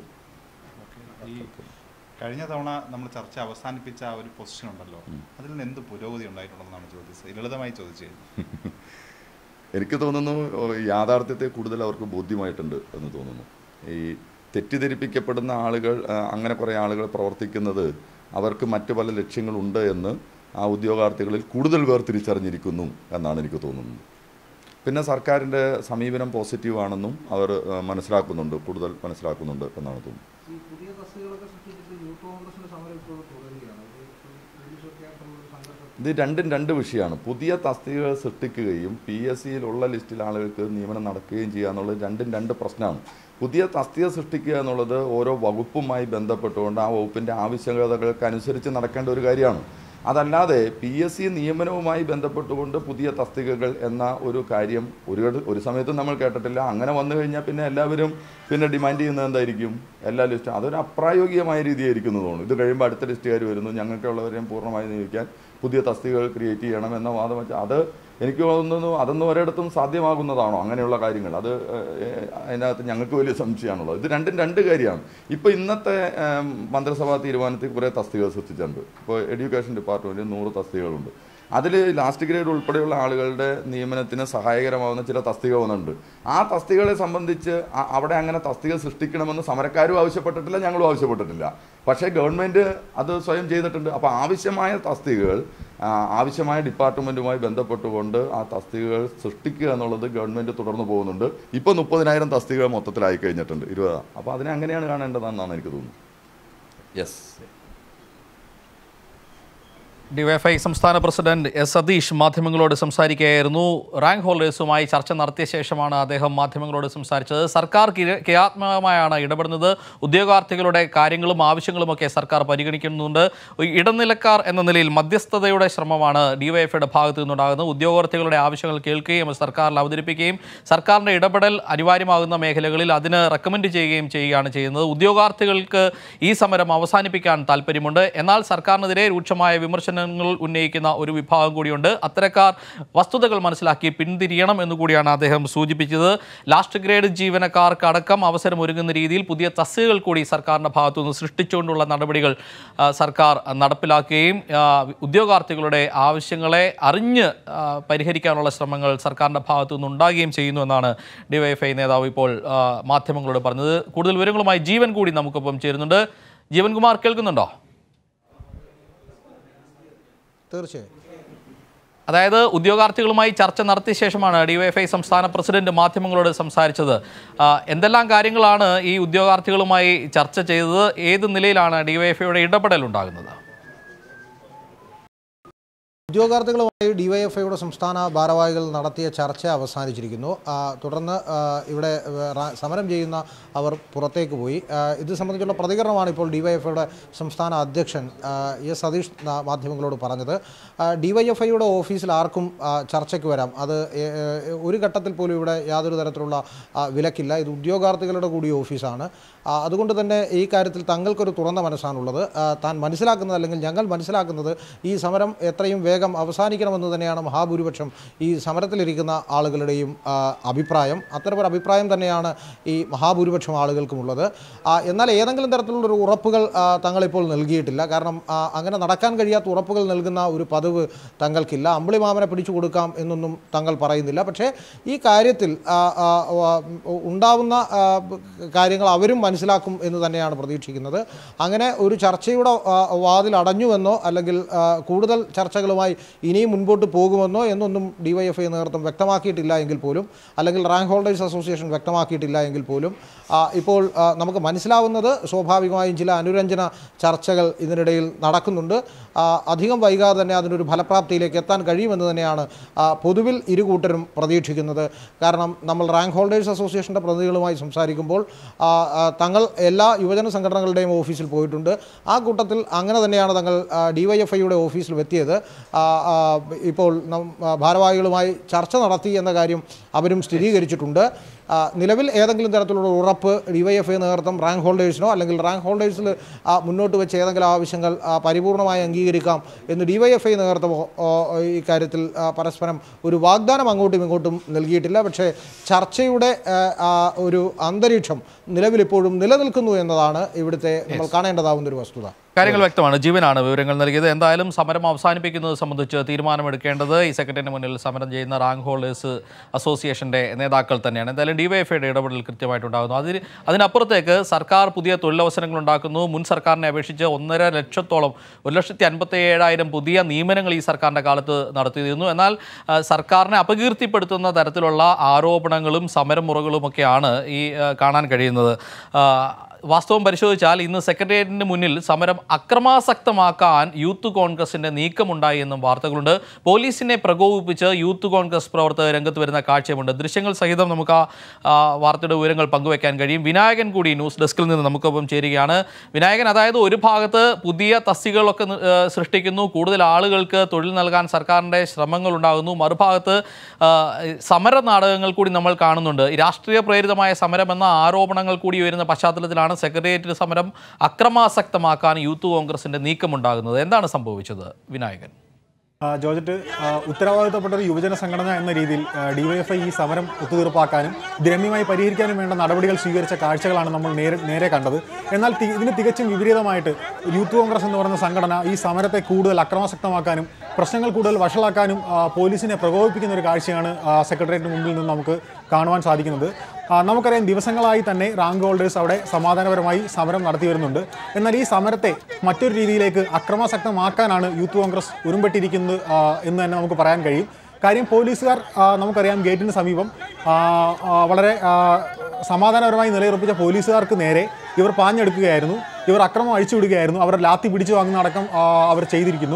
ഈ കഴിഞ്ഞ തവണ നമ്മൾ ചർച്ച അവസാനിപ്പിച്ച ആ ഒരു പൊസിഷൻ ഉണ്ടല്ലോ അതിൽ നിന്ന് എന്ത് പുരോഗതി ഉണ്ടായിട്ടുണ്ടെന്നാണ് ചോദിച്ചത് ലളിതമായി ചോദിച്ചു എനിക്ക് തോന്നുന്നു ഓ, യാഥാർത്ഥ്യത്തെ കൂടുതൽ അവർക്ക് ബോധ്യമായിട്ടുണ്ട് എന്ന് തോന്നുന്നു ഈ തെറ്റിദ്ധരിപ്പിക്കപ്പെടുന്ന ആളുകൾ ആ, അങ്ങനെ കുറേ ആളുകൾ പ്രവർത്തിക്കുന്നത് അവർക്ക് മറ്റു പല ലക്ഷ്യങ്ങളുണ്ട് എന്ന് ആ ഉദ്യോഗാർത്ഥികളിൽ കൂടുതൽ പേർ തിരിച്ചറിഞ്ഞിരിക്കുന്നു എന്നാണ് എനിക്ക് തോന്നുന്നത് പിന്നെ സർക്കാരിൻ്റെ സമീപനം പോസിറ്റീവ് ആണെന്നും അവർ ആ, മനസ്സിലാക്കുന്നുണ്ട് കൂടുതൽ മനസ്സിലാക്കുന്നുണ്ട് എന്നാണ് തോന്നുന്നത് ഈ പുതിയ തസ്തികളൊക്കെ സൃഷ്ടിച്ചിട്ട് യൂത്ത് കോൺഗ്രസിന്റെ സമരം ഇപ്പോൾ തുടരുകയാണ് ഇത് പോലീസൊക്കെ ആയിട്ടുള്ള ഒരു സംഘർഷം ഇത് രണ്ടും രണ്ട് വിഷയമാണ് പുതിയ തസ്തികകൾ സൃഷ്ടിക്കുകയും പി എസ് സിയിലുള്ള ലിസ്റ്റിൽ ആളുകൾക്ക് നിയമനം നടക്കുകയും ചെയ്യുക എന്നുള്ളത് രണ്ടും രണ്ട് പ്രശ്നമാണ് പുതിയ തസ്തിക സൃഷ്ടിക്കുക എന്നുള്ളത് ഓരോ വകുപ്പുമായി ബന്ധപ്പെട്ടുകൊണ്ട് ആ വകുപ്പിൻ്റെ ആവശ്യകതകൾക്ക് അനുസരിച്ച് നടക്കേണ്ട ഒരു കാര്യമാണ് അതല്ലാതെ പി എസ് സി നിയമനവുമായി ബന്ധപ്പെട്ടുകൊണ്ട് പുതിയ തസ്തികകൾ എന്ന ഒരു കാര്യം ഒരു ഘട്ട- ഒരു സമയത്തും നമ്മൾ കേട്ടിട്ടില്ല അങ്ങനെ വന്നു കഴിഞ്ഞാൽ പിന്നെ എല്ലാവരും പിന്നെ ഡിമാൻഡ് ചെയ്യുന്നത് എന്തായിരിക്കും എല്ലാ ലിസ്റ്റും അതൊരു അപ്രായോഗികമായ രീതിയായിരിക്കും എന്ന് തോന്നുന്നു ഇത് കഴിയുമ്പോൾ അടുത്ത ലിസ്റ്റുകാർ വരുന്നു ഞങ്ങൾക്കുള്ളവരെയും പൂർണ്ണമായി നിയമിക്കാൻ പുതിയ തസ്തികകൾ ക്രിയേറ്റ് ചെയ്യണം എന്ന വാദം വെച്ചാൽ അത് എനിക്ക് തോന്നുന്നു അതൊന്നും ഒരിടത്തും സാധ്യമാകുന്നതാണോ അങ്ങനെയുള്ള കാര്യങ്ങൾ അത് ഏഹ്, അതിനകത്ത് ഞങ്ങൾക്ക് വലിയ സംശയമാണുള്ളത് ഇത് രണ്ടും രണ്ട് കാര്യമാണ് ഇപ്പോൾ ഇന്നത്തെ ഏം, മന്ത്രിസഭാ തീരുമാനത്തിൽ കുറേ തസ്തികകൾ സൃഷ്ടിച്ചിട്ടുണ്ട് ഇപ്പോൾ എഡ്യൂക്കേഷൻ ഡിപ്പാർട്ട്മെൻറ്റിൽ നൂറ് തസ്തികകളുണ്ട് അതിൽ ലാസ്റ്റ് ഗ്രേഡ് ഉൾപ്പെടെയുള്ള ആളുകളുടെ നിയമനത്തിന് സഹായകരമാവുന്ന ചില തസ്തിക വന്നിട്ടുണ്ട് ആ തസ്തികകളെ സംബന്ധിച്ച് ആ- അവിടെ അങ്ങനെ തസ്തിക സൃഷ്ടിക്കണമെന്ന് സമരക്കാരും ആവശ്യപ്പെട്ടിട്ടില്ല ഞങ്ങളും ആവശ്യപ്പെട്ടിട്ടില്ല പക്ഷേ ഗവൺമെൻറ് അത് സ്വയം ചെയ്തിട്ടുണ്ട് അപ്പോൾ ആവശ്യമായ തസ്തികകൾ ആ, ആവശ്യമായ ഡിപ്പാർട്ട്മെൻറ്റുമായി ബന്ധപ്പെട്ടുകൊണ്ട് ആ തസ്തികകൾ സൃഷ്ടിക്കുക എന്നുള്ളത് ഗവൺമെൻറ് തുടർന്ന് പോകുന്നുണ്ട് ഇപ്പോൾ മുപ്പതിനായിരം തസ്തികകൾ മൊത്തത്തിലായി കഴിഞ്ഞിട്ടുണ്ട് ഇരുപതാ അപ്പോൾ അതിനെ അങ്ങനെയാണ് കാണേണ്ടതെന്നാണ് എനിക്ക് തോന്നുന്നത് യെസ് ഡിവൈഎഫ്ഐ സംസ്ഥാന പ്രസിഡന്റ് എസ് സതീഷ് മാധ്യമങ്ങളോട് സംസാരിക്കുകയായിരുന്നു റാങ്ക് ഹോൾഡേഴ്സുമായി ചർച്ച നടത്തിയ ശേഷമാണ് അദ്ദേഹം മാധ്യമങ്ങളോട് സംസാരിച്ചത് സർക്കാർ കിര- ക്രിയാത്മകമായാണ് ഇടപെടുന്നത് ഉദ്യോഗാർത്ഥികളുടെ കാര്യങ്ങളും ആവശ്യങ്ങളുമൊക്കെ സർക്കാർ പരിഗണിക്കുന്നുണ്ട് ഒരു ഇടനിലക്കാർ എന്ന നിലയിൽ മധ്യസ്ഥതയുടെ ശ്രമമാണ് ഡിവൈഎഫ്ഐയുടെ ഭാഗത്തു നിന്നുണ്ടാകുന്നത് ഉദ്യോഗാർത്ഥികളുടെ ആവശ്യങ്ങൾ കേൾക്കുകയും അത് സർക്കാരിൽ അവതരിപ്പിക്കുകയും സർക്കാരിൻ്റെ ഇടപെടൽ അനിവാര്യമാകുന്ന മേഖലകളിൽ അതിന് റെക്കമെൻഡ് ചെയ്യുകയും ചെയ്യുകയാണ് ചെയ്യുന്നത് ഉദ്യോഗാർത്ഥികൾക്ക് ഈ സമരം അവസാനിപ്പിക്കാൻ താല്പര്യമുണ്ട് എന്നാൽ സർക്കാരിനെതിരെ രൂക്ഷമായ വിമർശനങ്ങൾ ഉന്നയിക്കുന്ന ഒരു വിഭാഗം കൂടിയുണ്ട് അത്തരക്കാർ വസ്തുതകൾ മനസ്സിലാക്കി പിന്തിരിയണം എന്നുകൂടിയാണ് അദ്ദേഹം സൂചിപ്പിച്ചത് ലാസ്റ്റ് ഗ്രേഡ് ജീവനക്കാർക്ക് അടക്കം അവസരം ഒരുങ്ങുന്ന രീതിയിൽ പുതിയ തസ്തികകൾ കൂടി സർക്കാരിൻ്റെ ഭാഗത്തുനിന്ന് സൃഷ്ടിച്ചുകൊണ്ടുള്ള നടപടികൾ ആ, സർക്കാർ നടപ്പിലാക്കുകയും ആ, ഉദ്യോഗാർത്ഥികളുടെ ആവശ്യങ്ങളെ അറിഞ്ഞ് ആ, പരിഹരിക്കാനുള്ള ശ്രമങ്ങൾ സർക്കാരിൻ്റെ ഭാഗത്തു നിന്നുണ്ടാകുകയും ചെയ്യുന്നു എന്നാണ് ഡിവൈഎഫ്ഐ നേതാവ് ഇപ്പോൾ ആ, മാധ്യമങ്ങളോട് പറഞ്ഞത് കൂടുതൽ വിവരങ്ങളുമായി ജീവൻ കൂടി നമുക്കൊപ്പം ചേരുന്നുണ്ട് ജീവൻകുമാർ കേൾക്കുന്നുണ്ടോ തീർച്ചയായും അതായത് ഉദ്യോഗാർത്ഥികളുമായി ചർച്ച നടത്തിയ ശേഷമാണ് ഡിവൈഎഫ്ഐ സംസ്ഥാന പ്രസിഡന്റ് മാധ്യമങ്ങളോട് സംസാരിച്ചത് ആ, എന്തെല്ലാം കാര്യങ്ങളാണ് ഈ ഉദ്യോഗാർത്ഥികളുമായി ചർച്ച ചെയ്തത് ഏത് നിലയിലാണ് ഡിവൈഎഫ്ഐയുടെ ഇടപെടൽ ഉണ്ടാകുന്നത് ഉദ്യോഗാർത്ഥികളുമായി ഡിവൈഎഫ്ഐയുടെ സംസ്ഥാന ഭാരവാഹികൾ നടത്തിയ ചർച്ച അവസാനിച്ചിരിക്കുന്നു ആ, തുടർന്ന് ആ, ഇവിടെ ആ, റ- സമരം ചെയ്യുന്ന അവർ പുറത്തേക്ക് പോയി ആ, ഇത് സംബന്ധിച്ചുള്ള പ്രതികരണമാണ് ഇപ്പോൾ ഡിവൈഎഫ്ഐയുടെ സംസ്ഥാന അധ്യക്ഷൻ ആ, എസ് സതീഷ് ന- മാധ്യമങ്ങളോട് പറഞ്ഞത് ഡിവൈഎഫ്ഐയുടെ ഓഫീസിൽ ആർക്കും ആ, ചർച്ചയ്ക്ക് വരാം അത് ഏ, ഏ, ഒരു ഘട്ടത്തിൽ പോലും ഇവിടെ യാതൊരു തരത്തിലുള്ള ആ, വിലക്കില്ല ഇത് ഉദ്യോഗാർത്ഥികളുടെ കൂടി ഓഫീസാണ് ആ, അതുകൊണ്ട് തന്നെ ഈ കാര്യത്തിൽ തങ്ങൾക്കൊരു തുറന്ന മനസ്സാണുള്ളത് ആ, താൻ മനസ്സിലാക്കുന്നത് അല്ലെങ്കിൽ ഞങ്ങൾ മനസ്സിലാക്കുന്നത് ഈ സമരം എത്രയും വേഗം അവസാനിക്കണമെന്ന് തന്നെയാണ് മഹാഭൂരിപക്ഷം ഈ സമരത്തിലിരിക്കുന്ന ആളുകളുടെയും ആ, അഭിപ്രായം അത്തരമൊരു അഭിപ്രായം തന്നെയാണ് ഈ മഹാഭൂരിപക്ഷം ആളുകൾക്കുമുള്ളത് ആ, എന്നാൽ ഏതെങ്കിലും തരത്തിലുള്ളൊരു ഉറപ്പുകൾ ആ, തങ്ങളിപ്പോൾ നൽകിയിട്ടില്ല കാരണം ആ, അങ്ങനെ നടക്കാൻ കഴിയാത്ത ഉറപ്പുകൾ നൽകുന്ന ഒരു പതിവ് തങ്ങൾക്കില്ല അമ്പിളിമാമനെ പിടിച്ചു കൊടുക്കാം എന്നൊന്നും തങ്ങൾ പറയുന്നില്ല പക്ഷേ ഈ കാര്യത്തിൽ ആ, ആ, ആ, ഉണ്ടാവുന്ന ആ, കാര്യങ്ങൾ അവരും മനസ്സിലാക്കും എന്ന് തന്നെയാണ് പ്രതീക്ഷിക്കുന്നത് അങ്ങനെ ഒരു ചർച്ചയുടെ ആ, വാതിൽ അടഞ്ഞുവെന്നോ അല്ലെങ്കിൽ ആ, കൂടുതൽ ചർച്ചകളുമായി ഇനിയും മുൻപോട്ട് പോകുമെന്നോ എന്നൊന്നും ഡിവൈഎഫ്ഐ നേതൃത്വം വ്യക്തമാക്കിയിട്ടില്ല എങ്കിൽ പോലും അല്ലെങ്കിൽ റാങ്ക് ഹോൾഡേഴ്സ് അസോസിയേഷൻ വ്യക്തമാക്കിയിട്ടില്ല എങ്കിൽ പോലും ആ, ഇപ്പോൾ ആ, നമുക്ക് മനസ്സിലാവുന്നത് സ്വാഭാവികമായും ചില അനുരഞ്ജന ചർച്ചകൾ ഇതിനിടയിൽ നടക്കുന്നുണ്ട് ആ, അധികം വൈകാതെ തന്നെ അതിനൊരു ഫലപ്രാപ്തിയിലേക്ക് എത്താൻ കഴിയുമെന്ന് തന്നെയാണ് ആ, പൊതുവിൽ ഇരു കൂട്ടരും പ്രതീക്ഷിക്കുന്നത് കാരണം നമ്മൾ റാങ്ക് ഹോൾഡേഴ്സ് അസോസിയേഷൻ്റെ പ്രതിനിധികളുമായി സംസാരിക്കുമ്പോൾ ആ, ആ, തങ്ങൾ എല്ലാ യുവജന സംഘടനകളുടെയും ഓഫീസിൽ പോയിട്ടുണ്ട് ആ കൂട്ടത്തിൽ അങ്ങനെ തന്നെയാണ് തങ്ങൾ ഡിവൈഎഫ്ഐയുടെ ഓഫീസിൽ എത്തിയത് ആ, ആ, ഇപ്പോൾ നം- ആ, ഭാരവാഹികളുമായി ചർച്ച നടത്തി എന്ന കാര്യം അവരും സ്ഥിരീകരിച്ചിട്ടുണ്ട് ആ, നിലവിൽ ഏതെങ്കിലും തരത്തിലുള്ള ഉറപ്പ് ഡിവൈഎഫ്ഐ നേതൃത്വം റാങ്ക് ഹോൾഡേഴ്സിനോ അല്ലെങ്കിൽ റാങ്ക് ഹോൾഡേഴ്സിൽ മുന്നോട്ട് വെച്ച ഏതെങ്കിലും ആവശ്യങ്ങൾ ആ, പരിപൂർണമായി അംഗീകരിക്കാം എന്ന് ഡിവൈഎഫ്ഐ നേതൃത്വം ഓ, ഇക്കാര്യത്തിൽ ആ, പരസ്പരം ഒരു വാഗ്ദാനം അങ്ങോട്ടും ഇങ്ങോട്ടും നൽകിയിട്ടില്ല പക്ഷേ ചർച്ചയുടെ ആ, ആ, ഒരു അന്തരീക്ഷം നിലവിലിപ്പോഴും നിലനിൽക്കുന്നു എന്നതാണ് ഇവിടുത്തെ നമ്മൾ കാണേണ്ടതാവുന്ന ഒരു വസ്തുത കാര്യങ്ങൾ വ്യക്തമാണ് ജീവനാണ് വിവരങ്ങൾ നൽകിയത് എന്തായാലും സമരം അവസാനിപ്പിക്കുന്നത് സംബന്ധിച്ച് തീരുമാനമെടുക്കേണ്ടത് ഈ സെക്രട്ടറിന് മുന്നിൽ സമരം ചെയ്യുന്ന റാങ്ക് ഹോൾഡേഴ്സ് അസോസിയേഷന്റെ നേതാക്കൾ തന്നെയാണ് എന്തായാലും ഡിവൈഎഫ്ഐയുടെ ഇടപെടൽ കൃത്യമായിട്ടുണ്ടാകുന്നു അതിന് അതിനപ്പുറത്തേക്ക് സർക്കാർ പുതിയ തൊഴിലവസരങ്ങൾ ഉണ്ടാക്കുന്നു മുൻ സർക്കാരിനെ അപേക്ഷിച്ച് ഒന്നര ലക്ഷത്തോളം ഒരു ലക്ഷത്തി അൻപത്തി ഏഴായിരം പുതിയ നിയമനങ്ങൾ ഈ സർക്കാരിൻ്റെ കാലത്ത് നടത്തിയിരുന്നു എന്നാൽ ആ, സർക്കാരിനെ അപകീർത്തിപ്പെടുത്തുന്ന തരത്തിലുള്ള ആരോപണങ്ങളും സമരമുറകളുമൊക്കെയാണ് ഈ ആ, കാണാൻ കഴിയുന്നത് ആ, വാസ്തവം പരിശോധിച്ചാൽ ഇന്ന് സെക്രട്ടേറിയറ്റിന് മുന്നിൽ സമരം അക്രമാസക്തമാക്കാൻ യൂത്ത് കോൺഗ്രസിന്റെ നീക്കമുണ്ടായി എന്നും വാർത്തകളുണ്ട് പോലീസിനെ പ്രകോപിപ്പിച്ച് യൂത്ത് കോൺഗ്രസ് പ്രവർത്തകർ രംഗത്ത് വരുന്ന കാഴ്ചയുമുണ്ട് ദൃശ്യങ്ങൾ സഹിതം നമുക്ക് ആ ആ, വാർത്തയുടെ വിവരങ്ങൾ പങ്കുവയ്ക്കാൻ കഴിയും വിനായകൻ കൂടി ന്യൂസ് ഡെസ്കിൽ നിന്ന് നമുക്കൊപ്പം ചേരുകയാണ് വിനായകൻ അതായത് ഒരു ഭാഗത്ത് പുതിയ തസ്തികകളൊക്കെ നി- ഏഹ് സൃഷ്ടിക്കുന്നു കൂടുതൽ ആളുകൾക്ക് തൊഴിൽ നൽകാൻ സർക്കാരിൻ്റെ ശ്രമങ്ങൾ ഉണ്ടാകുന്നു മറുഭാഗത്ത് ആ, സമര നാടകങ്ങൾ കൂടി നമ്മൾ കാണുന്നുണ്ട് ഈ രാഷ്ട്രീയ പ്രേരിതമായ സമരം എന്ന ആരോപണങ്ങൾ കൂടി വരുന്ന പശ്ചാത്തലത്തിലാണ് സെക്രട്ടേറിയറ്റ് സമരം അക്രമാസക്തമാക്കാൻ യൂത്ത് കോൺഗ്രസിന്റെ നീക്കമുണ്ടാകുന്നത് എന്താണ് സംഭവിച്ചത് വിനായകൻ ആ, ജോർജറ്റ് ആ, ഉത്തരവാദിത്തപ്പെട്ട ഒരു യുവജന സംഘടന എന്ന രീതിയിൽ ഡിവൈഎഫ്ഐ ഈ സമരം ഒത്തുതീർപ്പാക്കാനും ദ്രമ്യമായി പരിഹരിക്കാനും വേണ്ട നടപടികൾ സ്വീകരിച്ച കാഴ്ചകളാണ് നമ്മൾ നേരെ നേരെ കണ്ടത് എന്നാൽ തി- ഇതിന് തികച്ചും വിപരീതമായിട്ട് യൂത്ത് കോൺഗ്രസ് എന്ന് പറയുന്ന സംഘടന ഈ സമരത്തെ കൂടുതൽ അക്രമാസക്തമാക്കാനും പ്രശ്നങ്ങൾ കൂടുതൽ വഷളാക്കാനും ആ, പോലീസിനെ പ്രകോപിപ്പിക്കുന്ന ഒരു കാഴ്ചയാണ് ആ, സെക്രട്ടേറിയറ്റിന് മുമ്പിൽ നിന്ന് നമുക്ക് കാണുവാൻ സാധിക്കുന്നത് ആ, നമുക്കറിയാം ദിവസങ്ങളായി തന്നെ റാങ്ക് ഹോൾഡേഴ്സ് അവിടെ സമാധാനപരമായി സമരം നടത്തി വരുന്നുണ്ട് എന്നാൽ ഈ സമരത്തെ മറ്റൊരു രീതിയിലേക്ക് അക്രമാസക്തമാക്കാനാണ് യൂത്ത് കോൺഗ്രസ് ഉരുമ്പെട്ടിരിക്കുന്നത് ആ, എന്ന് തന്നെ നമുക്ക് പറയാൻ കഴിയും കാര്യം പോലീസുകാർ ആ, നമുക്കറിയാം ഗേറ്റിന് സമീപം ആ, ആ, വളരെ ആ, സമാധാനപരമായി നിലയുറപ്പിച്ച പോലീസുകാർക്ക് നേരെ ഇവർ പാഞ്ഞെടുക്കുകയായിരുന്നു ഇവർ അക്രമം അഴിച്ചുവിടുകയായിരുന്നു അവർ ലാത്തി പിടിച്ചു വാങ്ങുന്ന അടക്കം ആ, അവർ ചെയ്തിരിക്കുന്നു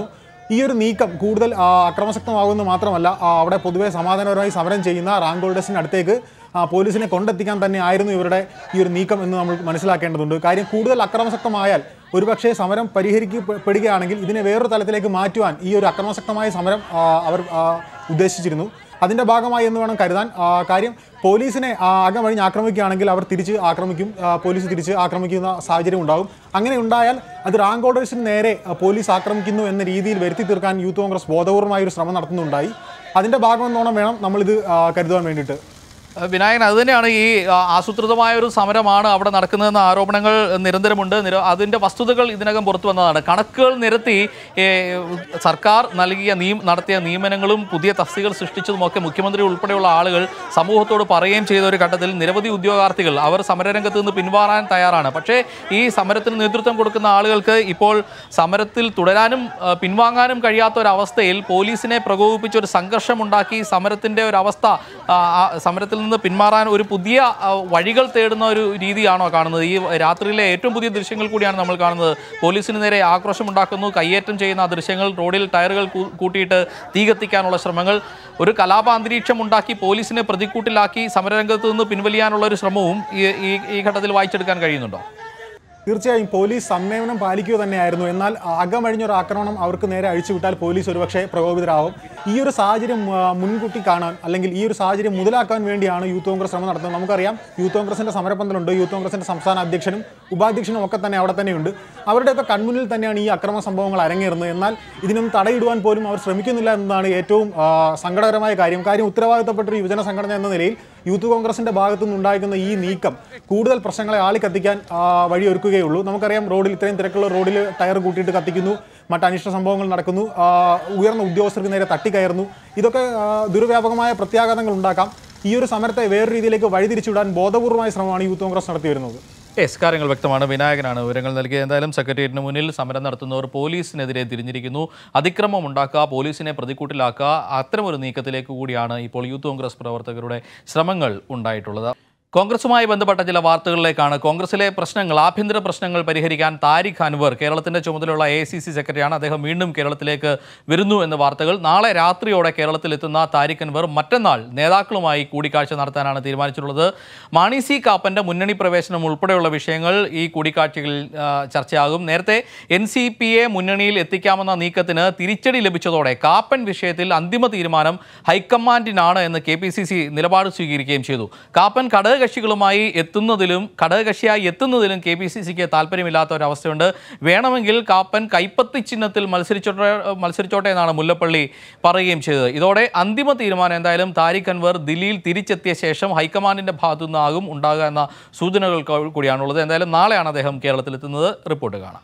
ഈ ഒരു നീക്കം കൂടുതൽ ആ, അക്രമാസക്തമാകുമെന്ന് മാത്രമല്ല ആ, അവിടെ പൊതുവെ സമാധാനപരമായി സമരം ചെയ്യുന്ന റാങ്ക് ഹോൾഡേഴ്സിന് അടുത്തേക്ക് ആ, പോലീസിനെ കൊണ്ടെത്തിക്കാൻ തന്നെ ആയിരുന്നു ഇവരുടെ ഈ ഒരു നീക്കം എന്ന് നമ്മൾ മനസ്സിലാക്കേണ്ടതുണ്ട് കാര്യം കൂടുതൽ അക്രമാസക്തമായാൽ ഒരുപക്ഷേ സമരം പരിഹരിക്കപ്പെടുകയാണെങ്കിൽ ഇതിനെ വേറൊരു തലത്തിലേക്ക് മാറ്റുവാൻ ഈ ഒരു അക്രമാസക്തമായ സമരം ആ, അവർ ആ, ഉദ്ദേശിച്ചിരുന്നു അതിൻ്റെ ഭാഗമായി എന്ന് വേണം കരുതാൻ ആ, കാര്യം പോലീസിനെ ആ, അകം വഴിഞ്ഞ് ആക്രമിക്കുകയാണെങ്കിൽ അവർ തിരിച്ച് ആക്രമിക്കും ആ, പോലീസ് തിരിച്ച് ആക്രമിക്കുന്ന സാഹചര്യം ഉണ്ടാകും അങ്ങനെ ഉണ്ടായാൽ അത് റാങ്ക് ഹോൾഡേഴ്സിന് നേരെ ആ, പോലീസ് ആക്രമിക്കുന്നു എന്ന രീതിയിൽ വരുത്തി തീർക്കാൻ യൂത്ത് കോൺഗ്രസ് ബോധപൂർവമായ ഒരു ശ്രമം നടത്തുന്നുണ്ടായി അതിൻ്റെ ഭാഗമെന്നോണം വേണം നമ്മളിത് ആ, കരുതുവാൻ വേണ്ടിയിട്ട് വിനായകൻ അത് തന്നെയാണ് ഈ ആ, ആസൂത്രിതമായ ഒരു സമരമാണ് അവിടെ നടക്കുന്നതെന്ന ആരോപണങ്ങൾ നിരന്തരമുണ്ട് നിര അതിൻ്റെ വസ്തുതകൾ ഇതിനകം പുറത്തു വന്നതാണ് കണക്കുകൾ നിരത്തി ഏ, സർക്കാർ നൽകിയ നിയ നടത്തിയ നിയമനങ്ങളും പുതിയ തസ്തികൾ സൃഷ്ടിച്ചതുമൊക്കെ മുഖ്യമന്ത്രി ഉൾപ്പെടെയുള്ള ആളുകൾ സമൂഹത്തോട് പറയുകയും ചെയ്ത ഒരു ഘട്ടത്തിൽ നിരവധി ഉദ്യോഗാർത്ഥികൾ അവർ സമരരംഗത്ത് നിന്ന് പിന്മാറാൻ തയ്യാറാണ് പക്ഷേ ഈ സമരത്തിന് നേതൃത്വം കൊടുക്കുന്ന ആളുകൾക്ക് ഇപ്പോൾ സമരത്തിൽ തുടരാനും ആ, പിൻവാങ്ങാനും കഴിയാത്ത ഒരു അവസ്ഥയിൽ പോലീസിനെ പ്രകോപിപ്പിച്ച് ഒരു സംഘർഷമുണ്ടാക്കി സമരത്തിൻ്റെ ഒരു അവസ്ഥ ആ, ആ, സമരത്തിൽ നിന്ന് പിന്മാറാൻ ഒരു പുതിയ ആ, വഴികൾ തേടുന്ന ഒരു രീതിയാണോ കാണുന്നത് ഈ രാത്രിയിലെ ഏറ്റവും പുതിയ ദൃശ്യങ്ങൾ കൂടിയാണ് നമ്മൾ കാണുന്നത് പോലീസിന് നേരെ ആക്രോശമുണ്ടാക്കുന്നു കയ്യേറ്റം ചെയ്യുന്ന ആ ദൃശ്യങ്ങൾ റോഡിൽ ടയറുകൾ കൂ- കൂട്ടിയിട്ട് തീ കത്തിക്കാനുള്ള ശ്രമങ്ങൾ ഒരു കലാപ അന്തരീക്ഷം ഉണ്ടാക്കി പോലീസിനെ പ്രതിക്കൂട്ടിലാക്കി സമരരംഗത്ത് നിന്ന് പിൻവലിയാനുള്ള ഒരു ശ്രമവും ഈ ഈ- ഈ ഘട്ടത്തിൽ വായിച്ചെടുക്കാൻ കഴിയുന്നുണ്ടോ തീർച്ചയായും പോലീസ് സംയമനം പാലിക്കുക തന്നെയായിരുന്നു എന്നാൽ അകമഴിഞ്ഞൊരു ആക്രമണം അവർക്ക് നേരെ അഴിച്ചുവിട്ടാൽ പോലീസ് ഒരുപക്ഷെ പ്രകോപിതരാകും ഈ ഒരു സാഹചര്യം ആ, മുൻകൂട്ടി കാണാൻ അല്ലെങ്കിൽ ഈ ഒരു സാഹചര്യം മുതലാക്കാൻ വേണ്ടിയാണ് യൂത്ത് കോൺഗ്രസ് ശ്രമം നടത്തുന്നത് നമുക്കറിയാം യൂത്ത് കോൺഗ്രസിന്റെ സമരപന്തലുണ്ട് യൂത്ത് കോൺഗ്രസിന്റെ സംസ്ഥാന അധ്യക്ഷനും ഉപാധ്യക്ഷനും ഒക്കെ തന്നെ അവിടെ തന്നെയുണ്ട് അവരുടെയൊക്കെ കൺമുന്നിൽ തന്നെയാണ് ഈ അക്രമ സംഭവങ്ങൾ അരങ്ങേറുന്നത് എന്നാൽ ഇതിനൊന്നും തടയിടുവാൻ പോലും അവർ ശ്രമിക്കുന്നില്ല എന്നതാണ് ഏറ്റവും ആ, സങ്കടകരമായ കാര്യം കാര്യം ഉത്തരവാദിത്തപ്പെട്ട ഒരു യുവജന സംഘടന എന്ന നിലയിൽ യൂത്ത് കോൺഗ്രസിന്റെ ഭാഗത്തു നിന്നുണ്ടായിരിക്കുന്ന ഈ നീക്കം കൂടുതൽ പ്രശ്നങ്ങളെ ആളിക്കത്തിക്കാൻ ആ, വഴിയൊരുക്കുകയുള്ളൂ നമുക്കറിയാം റോഡിൽ ഇത്രയും തിരക്കുള്ള റോഡിൽ ടയർ കൂട്ടിയിട്ട് കത്തിക്കുന്നു മറ്റ് അനിഷ്ട സംഭവങ്ങൾ നടക്കുന്നു ആ, ഉയർന്ന ഉദ്യോഗസ്ഥർക്ക് നേരെ തട്ടിക്കയറുന്നു ഇതൊക്കെ ആ, ദുർവ്യാപകമായ പ്രത്യാഘാതങ്ങൾ ഉണ്ടാക്കാം ഈ ഒരു സമരത്തെ വേറെ രീതിയിലേക്ക് വഴിതിരിച്ചുവിടാൻ ബോധപൂർവമായ ശ്രമമാണ് യൂത്ത് കോൺഗ്രസ് നടത്തി വരുന്നത് യെസ് കാര്യങ്ങൾ വ്യക്തമാണ് വിനായകനാണ് വിവരങ്ങൾ നൽകിയത് എന്തായാലും സെക്രട്ടേറിയറ്റിന് മുന്നിൽ സമരം നടത്തുന്നവർ പോലീസിനെതിരെ തിരിഞ്ഞിരിക്കുന്നു അതിക്രമം ഉണ്ടാക്കുക പോലീസിനെ പ്രതിക്കൂട്ടിലാക്കുക അത്തരമൊരു നീക്കത്തിലേക്ക് കൂടിയാണ് ഇപ്പോൾ യൂത്ത് കോൺഗ്രസ് പ്രവർത്തകരുടെ ശ്രമങ്ങൾ ഉണ്ടായിട്ടുള്ളത് കോൺഗ്രസുമായി ബന്ധപ്പെട്ട ചില വാർത്തകളിലേക്കാണ് കോൺഗ്രസിലെ പ്രശ്നങ്ങൾ ആഭ്യന്തര പ്രശ്നങ്ങൾ പരിഹരിക്കാൻ താരിഖ് അൻവർ കേരളത്തിന്റെ ചുമതലയുള്ള എ സി സി സെക്രട്ടറിയാണ് അദ്ദേഹം വീണ്ടും കേരളത്തിലേക്ക് വരുന്നു എന്ന വാർത്തകൾ നാളെ രാത്രിയോടെ കേരളത്തിലെത്തുന്ന താരിഖ് അൻവർ മറ്റന്നാൾ നേതാക്കളുമായി കൂടിക്കാഴ്ച നടത്താനാണ് തീരുമാനിച്ചിട്ടുള്ളത് മാണി സി കാപ്പന്റെ മുന്നണി പ്രവേശനം ഉൾപ്പെടെയുള്ള വിഷയങ്ങൾ ഈ കൂടിക്കാഴ്ചകളിൽ ആ, ചർച്ചയാകും നേരത്തെ എൻ സി പി എ മുന്നണിയിൽ എത്തിക്കാമെന്ന നീക്കത്തിന് തിരിച്ചടി ലഭിച്ചതോടെ കാപ്പൻ വിഷയത്തിൽ അന്തിമ തീരുമാനം ഹൈക്കമാൻഡിനാണ് എന്ന് കെ പി സി സി നിലപാട് സ്വീകരിക്കുകയും ചെയ്തു കാപ്പൻ ഘടകകക്ഷികളുമായി എത്തുന്നതിലും ഘടകകക്ഷിയായി എത്തുന്നതിലും കെ പി സി സിക്ക് താല്പര്യമില്ലാത്ത ഒരവസ്ഥയുണ്ട് വേണമെങ്കിൽ കാപ്പൻ കൈപ്പത്തി ചിഹ്നത്തിൽ മത്സരിച്ചോട്ടെ മത്സരിച്ചോട്ടെ എന്നാണ് മുല്ലപ്പള്ളി പറയുകയും ചെയ്തത് ഇതോടെ അന്തിമ തീരുമാനം എന്തായാലും താരിഖ് അൻവർ ദില്ലിയിൽ തിരിച്ചെത്തിയ ശേഷം ഹൈക്കമാൻഡിന്റെ ഭാഗത്തു നിന്നാകും ഉണ്ടാകുക എന്ന സൂചനകൾ കൂടിയാണുള്ളത് എന്തായാലും നാളെയാണ് അദ്ദേഹം കേരളത്തിലെത്തുന്നത് റിപ്പോർട്ട് കാണാം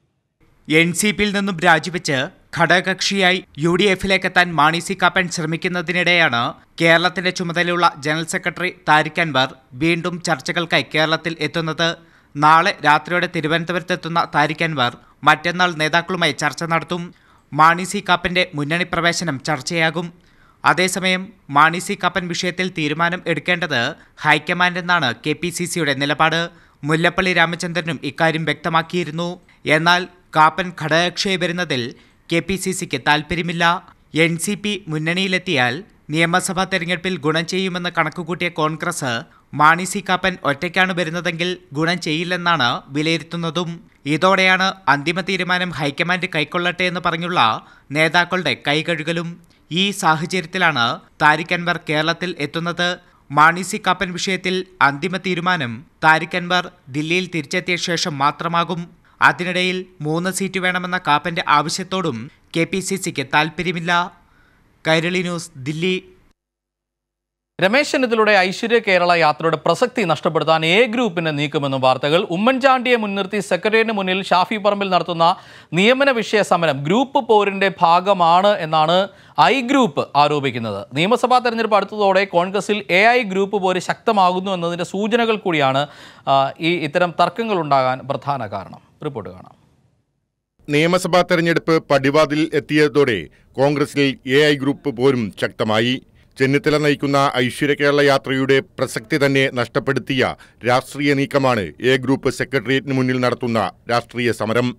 എൻ സി പിയിൽ നിന്നും രാജിവെച്ച് ഘടകകക്ഷിയായി യു ഡി എഫിലേക്കെത്താൻ മാണി സി കാപ്പൻ ശ്രമിക്കുന്നതിനിടെയാണ് കേരളത്തിന്റെ ചുമതലയുള്ള ജനറൽ സെക്രട്ടറി താരിഖ് അൻവർ വീണ്ടും ചർച്ചകൾക്കായി കേരളത്തിൽ എത്തുന്നത് നാളെ രാത്രിയോടെ തിരുവനന്തപുരത്തെത്തുന്ന താരിഖ് അൻവർ മറ്റന്നാൾ നേതാക്കളുമായി ചർച്ച നടത്തും മാണി സി കാപ്പന്റെ മുന്നണി പ്രവേശനം ചർച്ചയാകും അതേസമയം മാണി സി കാപ്പൻ വിഷയത്തിൽ തീരുമാനം എടുക്കേണ്ടത് ഹൈക്കമാൻഡ് എന്നാണ് കെ പി സി സിയുടെ നിലപാട് മുല്ലപ്പള്ളി രാമചന്ദ്രനും ഇക്കാര്യം വ്യക്തമാക്കിയിരുന്നു എന്നാൽ കാപ്പൻ ഘടകകക്ഷിയായി വരുന്നതിൽ കെ പി സി സിക്ക് താൽപ്പര്യമില്ല എൻ സി പി മുന്നണിയിലെത്തിയാൽ നിയമസഭാ തെരഞ്ഞെടുപ്പിൽ ഗുണം ചെയ്യുമെന്ന് കണക്കുകൂട്ടിയ കോൺഗ്രസ് മാണി സി കാപ്പൻ ഒറ്റയ്ക്കാണ് വരുന്നതെങ്കിൽ ഗുണം ചെയ്യില്ലെന്നാണ് വിലയിരുത്തുന്നതും ഇതോടെയാണ് അന്തിമ തീരുമാനം ഹൈക്കമാൻഡ് കൈക്കൊള്ളട്ടെ എന്ന് പറഞ്ഞുള്ള നേതാക്കളുടെ കൈകഴുകലും ഈ സാഹചര്യത്തിലാണ് താരിഖ് അൻവർ കേരളത്തിൽ എത്തുന്നത് മാണി സി കാപ്പൻ വിഷയത്തിൽ അന്തിമ തീരുമാനം താരിഖ് അൻവർ ദില്ലിയിൽ തിരിച്ചെത്തിയ ശേഷം മാത്രമാകും അതിനിടയിൽ മൂന്ന് സീറ്റ് വേണമെന്ന കാപ്പന്റെ ആവശ്യത്തോടും കെ പി സി സിക്ക് താൽപ്പര്യമില്ല കൈരളി ന്യൂസ് ദില്ലി രമേശ് ചെന്നിത്തലയുടെ ഐശ്വര്യ കേരള യാത്രയുടെ പ്രസക്തി നഷ്ടപ്പെടുത്താൻ എ ഗ്രൂപ്പിന് നീക്കുമെന്ന് വാർത്തകൾ ഉമ്മൻചാണ്ടിയെ മുൻനിർത്തി സെക്രട്ടേറിയറ്റിന് മുന്നിൽ ഷാഫി പറമ്പിൽ നടത്തുന്ന നിയമന വിഷയ സമരം ഗ്രൂപ്പ് പോരിന്റെ ഭാഗമാണ് എന്നാണ് ഐ ഗ്രൂപ്പ് ആരോപിക്കുന്നത് നിയമസഭാ തെരഞ്ഞെടുപ്പ് അടുത്തതോടെ കോൺഗ്രസിൽ എ ഐ ഗ്രൂപ്പ് പോര് ശക്തമാകുന്നു എന്നതിൻ്റെ സൂചനകൾ കൂടിയാണ് ആ, ഈ ഇത്തരം തർക്കങ്ങൾ ഉണ്ടാകാൻ പ്രധാന കാരണം റിപ്പോർട്ട് കാണാം നിയമസഭാ തെരഞ്ഞെടുപ്പ് പടിവാതിൽ എത്തിയതോടെ കോൺഗ്രസിൽ എ ഐ ഗ്രൂപ്പ് പോരും ശക്തമായി ചെന്നിത്തല നയിക്കുന്ന ഐശ്വര്യ കേരള യാത്രയുടെ പ്രസക്തി തന്നെ നഷ്ടപ്പെടുത്തിയ രാഷ്ട്രീയ നീക്കമാണ് എ ഗ്രൂപ്പ് സെക്രട്ടേറിയറ്റിന് മുന്നിൽ നടത്തുന്ന രാഷ്ട്രീയ സമരം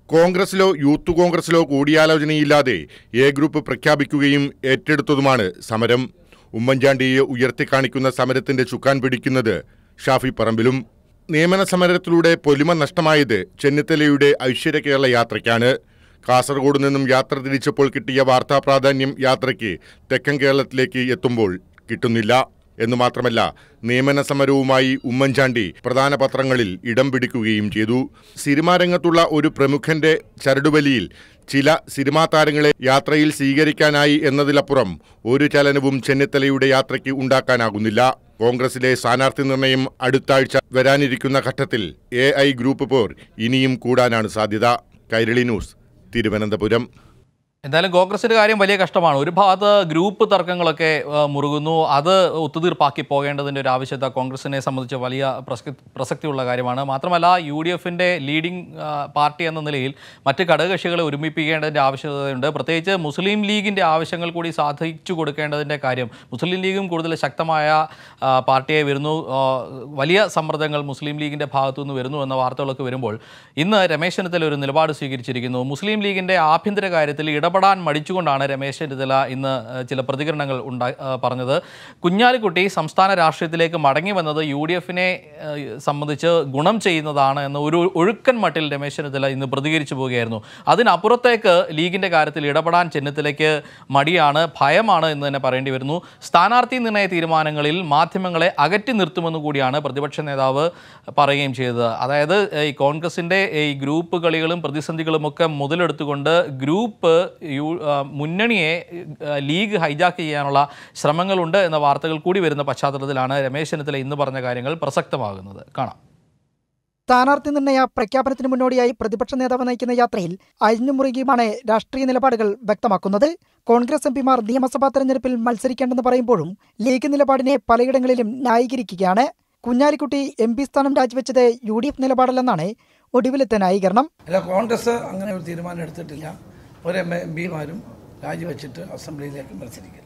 കോൺഗ്രസിലോ യൂത്ത് കോൺഗ്രസിലോ കൂടിയാലോചനയില്ലാതെ എ ഗ്രൂപ്പ് പ്രഖ്യാപിക്കുകയും ഏറ്റെടുത്തതുമാണ് സമരം ഉമ്മൻചാണ്ടിയെ ഉയർത്തിക്കാണിക്കുന്ന സമരത്തിന്റെ ചുക്കാൻ പിടിക്കുന്നത് ഷാഫി പറമ്പിലും നിയമന സമരത്തിലൂടെ പൊലിമ നഷ്ടമായത് ചെന്നിത്തലയുടെ ഐശ്വര്യ കേരള യാത്രയ്ക്കാണ് കാസർഗോഡ് നിന്നും യാത്ര തിരിച്ചപ്പോൾ കിട്ടിയ വാർത്താ പ്രാധാന്യം യാത്രയ്ക്ക് തെക്കൻ കേരളത്തിലേക്ക് എത്തുമ്പോൾ കിട്ടുന്നില്ല എന്നു മാത്രമല്ല നിയമന സമരവുമായി ഉമ്മൻചാണ്ടി പ്രധാന പത്രങ്ങളിൽ ഇടം പിടിക്കുകയും ചെയ്തു സിനിമാ രംഗത്തുള്ള ഒരു പ്രമുഖന്റെ ചരടുവലിയിൽ ചില സിനിമാ താരങ്ങളെ യാത്രയിൽ സ്വീകരിക്കാനായി എന്നതിലപ്പുറം ഒരു ചലനവും ചെന്നിത്തലയുടെ യാത്രയ്ക്ക് ഉണ്ടാക്കാനാകുന്നില്ല കോൺഗ്രസിലെ സ്ഥാനാർത്ഥി നിർണയം അടുത്ത ആഴ്ച വരാനിരിക്കുന്ന ഘട്ടത്തിൽ എ ഐ ഗ്രൂപ്പ് പോർ ഇനിയും കൂടാനാണ് സാധ്യത കൈരളി ന്യൂസ് തിരുവനന്തപുരം എന്തായാലും കോൺഗ്രസിന്റെ കാര്യം വലിയ കഷ്ടമാണ് ഒരു ഭാഗത്ത് ഗ്രൂപ്പ് തർക്കങ്ങളൊക്കെ ആ, മുറുകുന്നു അത് ഒത്തുതീർപ്പാക്കി പോകേണ്ടതിൻ്റെ ഒരു ആവശ്യകത കോൺഗ്രസിനെ സംബന്ധിച്ച് വലിയ പ്രസക്തി പ്രസക്തിയുള്ള കാര്യമാണ് മാത്രമല്ല യു ഡി എഫിൻ്റെ ലീഡിംഗ് പാർട്ടി എന്ന നിലയിൽ മറ്റ് ഘടകകക്ഷികളെ ഒരുമിപ്പിക്കേണ്ടതിൻ്റെ ആവശ്യകതയുണ്ട് പ്രത്യേകിച്ച് മുസ്ലിം ലീഗിൻ്റെ ആവശ്യങ്ങൾ കൂടി സാധിച്ചു കൊടുക്കേണ്ടതിൻ്റെ കാര്യം മുസ്ലിം ലീഗും കൂടുതൽ ശക്തമായ ആ, പാർട്ടിയായി വരുന്നു ആ, വലിയ സമ്മർദ്ദങ്ങൾ മുസ്ലിം ലീഗിൻ്റെ ഭാഗത്തു നിന്ന് വരുന്നു എന്ന വാർത്തകളൊക്കെ വരുമ്പോൾ ഇന്ന് രമേശ് ചെന്നിത്തല ഒരു നിലപാട് സ്വീകരിച്ചിരിക്കുന്നു മുസ്ലിം ലീഗിൻ്റെ ആഭ്യന്തര കാര്യത്തിൽ ഇടപെടാൻ മടിച്ചുകൊണ്ടാണ് രമേശ് ചെന്നിത്തല ഇന്ന് ഏഹ്, ചില പ്രതികരണങ്ങൾ ഉണ്ടാ ഏഹ്, പറഞ്ഞത് കുഞ്ഞാലിക്കുട്ടി സംസ്ഥാന രാഷ്ട്രീയത്തിലേക്ക് മടങ്ങി വന്നത് യു ഡി എഫിനെ സംബന്ധിച്ച് ഗുണം ചെയ്യുന്നതാണ് എന്ന ഒരു ഒഴുക്കൻ മട്ടിൽ രമേശ് ചെന്നിത്തല ഇന്ന് പ്രതികരിച്ചു പോവുകയായിരുന്നു അതിനപ്പുറത്തേക്ക് ലീഗിൻ്റെ കാര്യത്തിൽ ഇടപെടാൻ ചെന്നിത്തലയ്ക്ക് മടിയാണ് ഭയമാണ് എന്ന് തന്നെ പറയേണ്ടി വരുന്നു സ്ഥാനാർത്ഥി നിർണയ തീരുമാനങ്ങളിൽ മാധ്യമങ്ങളെ അകറ്റി നിർത്തുമെന്ന് കൂടിയാണ് പ്രതിപക്ഷ നേതാവ് പറയുകയും ചെയ്തത് അതായത് ഏഹ്, ഈ കോൺഗ്രസിൻ്റെ ഈ ഗ്രൂപ്പ് കളികളും പ്രതിസന്ധികളും ഒക്കെ മുതലെടുത്തുകൊണ്ട് ഗ്രൂപ്പ് യു ആ, മുന്നണിയെ ആ, ലീഗ് ഹൈജാക്ക് ചെയ്യാനുള്ള ശ്രമങ്ങളുണ്ട് എന്ന വാർത്തകൾ കൂടി വരുന്ന പശ്ചാത്തലത്തിലാണ് രമേശ് ചെന്നിത്തല ഇന്ന് പറഞ്ഞ കാര്യങ്ങൾ പ്രസക്തമാകുന്നത് കാണാം സ്ഥാനാർത്ഥി നിർണയ പ്രഖ്യാപനത്തിന് മുന്നോടിയായി പ്രതിപക്ഷ നേതാവ് നയിക്കുന്ന യാത്രയിൽ അഴിഞ്ഞുമുറുകിയുമാണ് രാഷ്ട്രീയ നിലപാടുകൾ വ്യക്തമാക്കുന്നത് കോൺഗ്രസ് എംപിമാർ നിയമസഭാ തെരഞ്ഞെടുപ്പിൽ മത്സരിക്കേണ്ടെന്ന് പറയുമ്പോഴും ലീഗ് നിലപാടിനെ പലയിടങ്ങളിലും ന്യായീകരിക്കുകയാണ് കുഞ്ഞാലിക്കുട്ടി എം പി സ്ഥാനം രാജിവെച്ചത് യു ഡി എഫ് നിലപാടല്ലെന്നാണ് ഒടുവിലത്തെ ന്യായീകരണം അല്ല കോൺഗ്രസ് അങ്ങനെ ഒരു തീരുമാനം എടുത്തിട്ടില്ല ഒരു എം എം പിമാരും രാജിവെച്ചിട്ട് അസംബ്ലിയിലേക്ക് മത്സരിക്കില്ല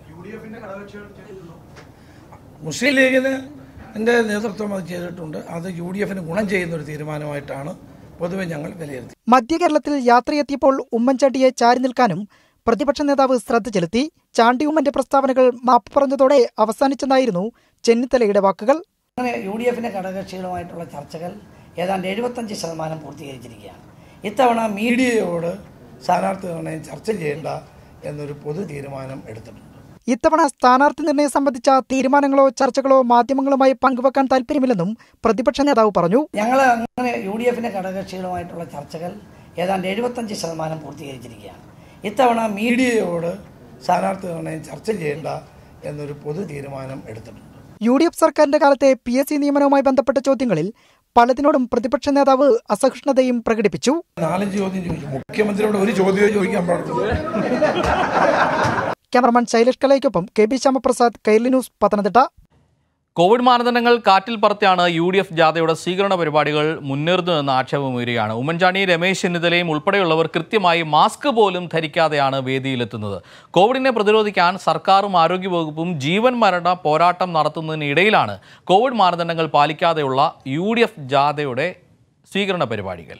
മുസ്ലിം ലീഗിന് എൻ്റെ നേതൃത്വം അത് ചെയ്തിട്ടുണ്ട് അത് യു ഡി എഫിന് ഗുണം ചെയ്യുന്ന ഒരു തീരുമാനമായിട്ടാണ് പൊതുവെ ഞങ്ങൾ വിലയിരുത്തി മധ്യ കേരളത്തിൽ യാത്രയെത്തിയപ്പോൾ ഉമ്മൻചാണ്ടിയെ ചാരി നിൽക്കാനും പ്രതിപക്ഷ നേതാവ് ശ്രദ്ധ ചെലുത്തി ചാണ്ടി ഉമ്മന്റെ പ്രസ്താവനകൾ മാപ്പ് പറഞ്ഞതോടെ അവസാനിച്ചെന്നായിരുന്നു ചെന്നിത്തലയുടെ വാക്കുകൾ അങ്ങനെ യു ഡി എഫിൻ്റെ ഘടകകക്ഷികളുമായിട്ടുള്ള ചർച്ചകൾ ഏതാണ്ട് എഴുപത്തഞ്ച് ശതമാനം പൂർത്തീകരിച്ചിരിക്കുകയാണ് ഇത്തവണ മീഡിയയോട് സ്ഥാനാർത്ഥി നിർണയം ചർച്ച ചെയ്യേണ്ട എന്നൊരു പൊതു തീരുമാനം എടുത്തിട്ടുണ്ട് ഇത്തവണ സ്ഥാനാർത്ഥി നിർണയം സംബന്ധിച്ച തീരുമാനങ്ങളോ ചർച്ചകളോ മാധ്യമങ്ങളുമായി പങ്കുവെക്കാൻ താല്പര്യമില്ലെന്നും പ്രതിപക്ഷ നേതാവ് പറഞ്ഞു ഞങ്ങൾ അങ്ങനെ യു ഡി എഫിൻ്റെ ഘടകകക്ഷികളുമായിട്ടുള്ള ചർച്ചകൾ ഏതാണ്ട് എഴുപത്തഞ്ച് ശതമാനം പൂർത്തീകരിച്ചിരിക്കുകയാണ് ഇത്തവണ മീഡിയയോട് സ്ഥാനാർത്ഥി നിർണയം ചർച്ച ചെയ്യേണ്ട എന്നൊരു പൊതു തീരുമാനം എടുത്തിട്ടുണ്ട് യു ഡി എഫ് സർക്കാരിന്റെ കാലത്തെ പി എസ് സി നിയമനവുമായി ബന്ധപ്പെട്ട ചോദ്യങ്ങളിൽ പലതിനോടും പ്രതിപക്ഷ നേതാവ് അസഹിഷ്ണുതയും പ്രകടിപ്പിച്ചു നാലഞ്ച് ചോദ്യം ചോദിച്ചു മുഖ്യമന്ത്രിയോട് ഒരു ചോദ്യമേ ചോദിക്കാൻ പാടുള്ളൂ ക്യാമറമാൻ ശൈലേഷ് കലയ്ക്കൊപ്പം K P Shyamaprasad Kairali news Pathanamthitta covid മാനദണ്ഡങ്ങൾ കാറ്റിൽ പറത്തിയാണ് യു ഡി എഫ് ജാഥയുടെ സ്വീകരണ പരിപാടികൾ മുന്നേറുന്നതെന്ന ആക്ഷേപമുയരുകയാണ് ഉമ്മൻചാണ്ടി രമേശ് ചെന്നിത്തലയും ഉൾപ്പെടെയുള്ളവർ കൃത്യമായി മാസ്ക് പോലും ധരിക്കാതെയാണ് വേദിയിലെത്തുന്നത് കോവിഡിനെ പ്രതിരോധിക്കാൻ സർക്കാരും ആരോഗ്യവകുപ്പും ജീവൻ മരണ പോരാട്ടം നടത്തുന്നതിനിടയിലാണ് കോവിഡ് മാനദണ്ഡങ്ങൾ പാലിക്കാതെയുള്ള യു ഡി എഫ് ജാഥയുടെ സ്വീകരണ പരിപാടികൾ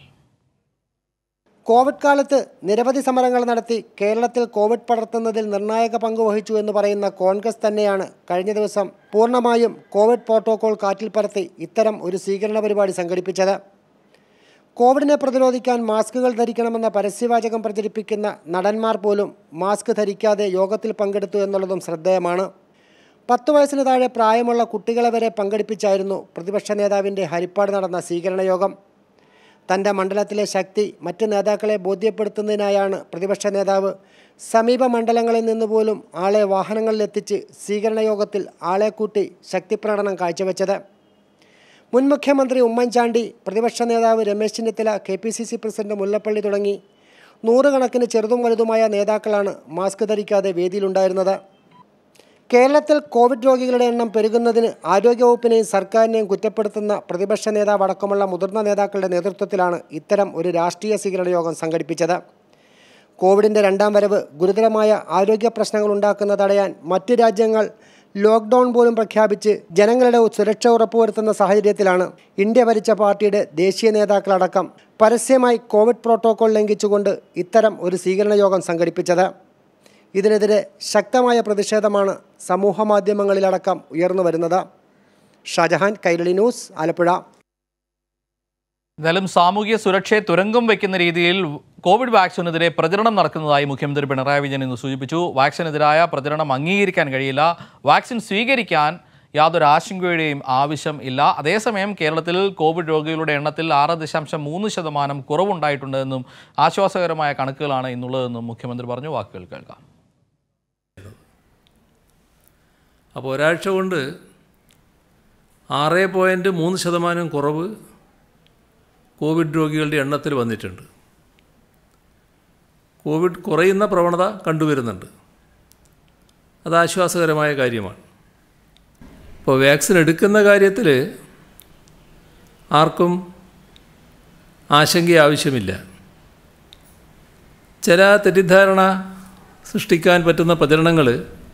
കോവിഡ് കാലത്ത് നിരവധി സമരങ്ങൾ നടത്തി കേരളത്തിൽ കോവിഡ് പടർത്തുന്നതിൽ നിർണായക പങ്ക് വഹിച്ചു എന്ന് പറയുന്ന കോൺഗ്രസ് തന്നെയാണ് കഴിഞ്ഞ ദിവസം പൂർണ്ണമായും കോവിഡ് പ്രോട്ടോകോൾ കാറ്റിൽ പറത്തി ഇത്തരം ഒരു സ്വീകരണ പരിപാടി സംഘടിപ്പിച്ചത് കോവിഡിനെ പ്രതിരോധിക്കാൻ മാസ്കുകൾ ധരിക്കണമെന്ന പരസ്യവാചകം പ്രചരിപ്പിക്കുന്ന നടന്മാർ പോലും മാസ്ക് ധരിക്കാതെ യോഗത്തിൽ പങ്കെടുത്തു എന്നുള്ളതും ശ്രദ്ധേയമാണ് പത്ത് വയസ്സിന് താഴെ പ്രായമുള്ള കുട്ടികളെ വരെ പങ്കെടുപ്പിച്ചായിരുന്നു പ്രതിപക്ഷ നേതാവിൻ്റെ ഹരിപ്പാട് നടന്ന സ്വീകരണ യോഗം തൻ്റെ മണ്ഡലത്തിലെ ശക്തി മറ്റ് നേതാക്കളെ ബോധ്യപ്പെടുത്തുന്നതിനായാണ് പ്രതിപക്ഷ നേതാവ് സമീപ മണ്ഡലങ്ങളിൽ നിന്ന് പോലും ആളെ വാഹനങ്ങളിലെത്തിച്ച് സ്വീകരണ യോഗത്തിൽ ആളെ കൂട്ടി ശക്തിപ്രകടനം കാഴ്ചവെച്ചത് മുൻ മുഖ്യമന്ത്രി ഉമ്മൻചാണ്ടി പ്രതിപക്ഷ നേതാവ് Ramesh Chennithala K P C C president Mullappally തുടങ്ങി നൂറുകണക്കിന് ചെറുതും വലുതുമായ നേതാക്കളാണ് മാസ്ക് ധരിക്കാതെ വേദിയിലുണ്ടായിരുന്നത് കേരളത്തിൽ കോവിഡ് രോഗികളുടെ എണ്ണം പെരുകുന്നതിന് ആരോഗ്യവകുപ്പിനെയും സർക്കാരിനെയും കുറ്റപ്പെടുത്തുന്ന പ്രതിപക്ഷ നേതാവ് അടക്കമുള്ള മുതിർന്ന നേതാക്കളുടെ നേതൃത്വത്തിലാണ് ഇത്തരം ഒരു രാഷ്ട്രീയ സ്വീകരണ യോഗം സംഘടിപ്പിച്ചത് കോവിഡിൻ്റെ രണ്ടാം വരവ് ഗുരുതരമായ ആരോഗ്യ പ്രശ്നങ്ങൾ ഉണ്ടാക്കുന്ന തടയാൻ മറ്റ് രാജ്യങ്ങൾ ലോക്ക്ഡൌൺ പോലും പ്രഖ്യാപിച്ച് ജനങ്ങളുടെ സുരക്ഷ ഉറപ്പുവരുത്തുന്ന സാഹചര്യത്തിലാണ് ഇന്ത്യ ഭരിച്ച പാർട്ടിയുടെ ദേശീയ നേതാക്കളടക്കം പരസ്യമായി കോവിഡ് പ്രോട്ടോകോൾ ലംഘിച്ചുകൊണ്ട് ഇത്തരം ഒരു സ്വീകരണ യോഗം സംഘടിപ്പിച്ചത് ഇതിനെതിരെ ശക്തമായ പ്രതിഷേധമാണ് സമൂഹ മാധ്യമങ്ങളിലടക്കം ഉയർന്നു വരുന്നത് ഷാജഹാൻ കൈരളി ന്യൂസ് ആലപ്പുഴ എന്തായാലും സാമൂഹിക സുരക്ഷയെ തുരങ്കം വയ്ക്കുന്ന രീതിയിൽ കോവിഡ് വാക്സിനെതിരെ പ്രചരണം നടക്കുന്നതായി മുഖ്യമന്ത്രി പിണറായി വിജയൻ ഇന്ന് സൂചിപ്പിച്ചു വാക്സിനെതിരായ പ്രചരണം അംഗീകരിക്കാൻ കഴിയില്ല വാക്സിൻ സ്വീകരിക്കാൻ യാതൊരു ആശങ്കയുടെയും ആവശ്യം ഇല്ല അതേസമയം കേരളത്തിൽ കോവിഡ് രോഗികളുടെ എണ്ണത്തിൽ ആറ് ദശാംശം മൂന്ന് ശതമാനം കുറവുണ്ടായിട്ടുണ്ടെന്നും ആശ്വാസകരമായ കണക്കുകളാണ് ഇന്നുള്ളതെന്നും മുഖ്യമന്ത്രി പറഞ്ഞു വാക്കുകൾ കേൾക്കാം അപ്പോൾ ഒരാഴ്ച കൊണ്ട് ആറ് പോയിൻറ്റ് മൂന്ന് ശതമാനം കുറവ് കോവിഡ് രോഗികളുടെ എണ്ണത്തിൽ വന്നിട്ടുണ്ട് കോവിഡ് കുറയുന്ന പ്രവണത കണ്ടുവരുന്നുണ്ട് അത് ആശ്വാസകരമായ കാര്യമാണ് ഇപ്പോൾ വാക്സിൻ എടുക്കുന്ന കാര്യത്തിൽ ആർക്കും ആശങ്ക ആവശ്യമില്ല ചില തെറ്റിദ്ധാരണ സൃഷ്ടിക്കാൻ പറ്റുന്ന പ്രചരണങ്ങൾ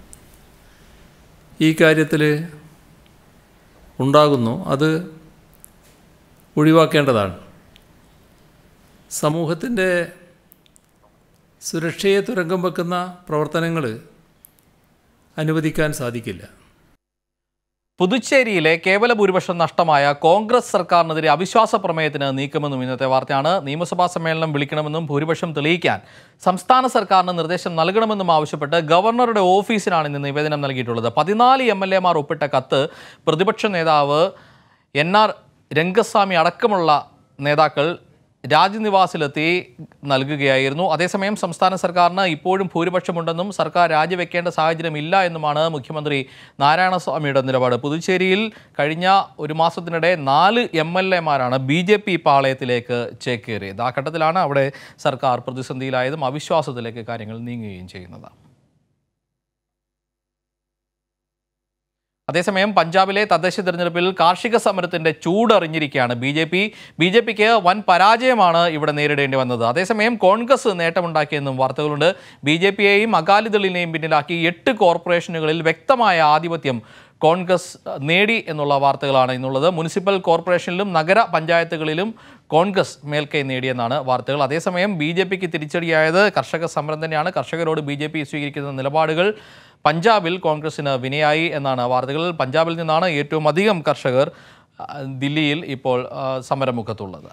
ഈ കാര്യത്തിൽ ഉണ്ടാകുന്നു അത് ഒഴിവാക്കേണ്ടതാണ് സമൂഹത്തിൻ്റെ സുരക്ഷയെ തുരങ്കം വെക്കുന്ന പ്രവർത്തനങ്ങൾ അനുവദിക്കാൻ സാധിക്കില്ല പുതുച്ചേരിയിലെ കേവല ഭൂരിപക്ഷം നഷ്ടമായ കോൺഗ്രസ് സർക്കാരിനെതിരെ അവിശ്വാസ പ്രമേയത്തിന് നീക്കുമെന്നും ഇന്നത്തെ വാർത്തയാണ് നിയമസഭാ സമ്മേളനം വിളിക്കണമെന്നും ഭൂരിപക്ഷം തെളിയിക്കാൻ സംസ്ഥാന സർക്കാരിന് നിർദ്ദേശം നൽകണമെന്നും ആവശ്യപ്പെട്ട് ഗവർണറുടെ ഓഫീസിനാണ് ഇന്ന് നിവേദനം നൽകിയിട്ടുള്ളത് പതിനാല് എം എൽ എമാർ ഒപ്പിട്ട കത്ത് പ്രതിപക്ഷ നേതാവ് എൻ ആർ രംഗസ്വാമി അടക്കമുള്ള നേതാക്കൾ രാജ്നിവാസിലെത്തി നൽകുകയായിരുന്നു അതേസമയം സംസ്ഥാന സർക്കാരിന് ഇപ്പോഴും ഭൂരിപക്ഷമുണ്ടെന്നും സർക്കാർ രാജിവെക്കേണ്ട സാഹചര്യമില്ല എന്നുമാണ് മുഖ്യമന്ത്രി നാരായണസ്വാമിയുടെ നിലപാട് പുതുച്ചേരിയിൽ കഴിഞ്ഞ ഒരു മാസത്തിനിടെ നാല് എം എൽ എമാരാണ് ബി ജെ പി പാളയത്തിലേക്ക് ചേക്കേറിയത് ആ ഘട്ടത്തിലാണ് അവിടെ സർക്കാർ പ്രതിസന്ധിയിലായതും അവിശ്വാസത്തിലേക്ക് കാര്യങ്ങൾ നീങ്ങുകയും ചെയ്യുന്നത് അതേസമയം പഞ്ചാബിലെ തദ്ദേശ തെരഞ്ഞെടുപ്പിൽ കാർഷിക സമരത്തിന്റെ ചൂടറിഞ്ഞിരിക്കുകയാണ് B J P B J പിക്ക് വൻ പരാജയമാണ് ഇവിടെ നേരിടേണ്ടി വന്നത് അതേസമയം കോൺഗ്രസ് നേട്ടമുണ്ടാക്കിയെന്നും വാർത്തകളുണ്ട് ബി ജെ പിയെയും അകാലിദളിനെയും പിന്നിലാക്കി എട്ട് കോർപ്പറേഷനുകളിൽ വ്യക്തമായ ആധിപത്യം കോൺഗ്രസ് നേടി എന്നുള്ള വാർത്തകളാണ് ഇന്നുള്ളത് മുനിസിപ്പൽ കോർപ്പറേഷനിലും നഗര പഞ്ചായത്തുകളിലും കോൺഗ്രസ് മേൽക്കൈ നേടിയെന്നാണ് വാർത്തകൾ അതേസമയം ബി ജെ പിക്ക് തിരിച്ചടിയായത് കർഷക സമരം തന്നെയാണ് കർഷകരോട് ബി ജെ പി സ്വീകരിക്കുന്ന നിലപാടുകൾ പഞ്ചാബിൽ കോൺഗ്രസിന് വിനയായി എന്നാണ് വാർത്തകൾ പഞ്ചാബിൽ നിന്നാണ് ഏറ്റവും അധികം കർഷകർ ആ, ദില്ലിയിൽ ഇപ്പോൾ ആ, സമരമുഖത്തുള്ളത്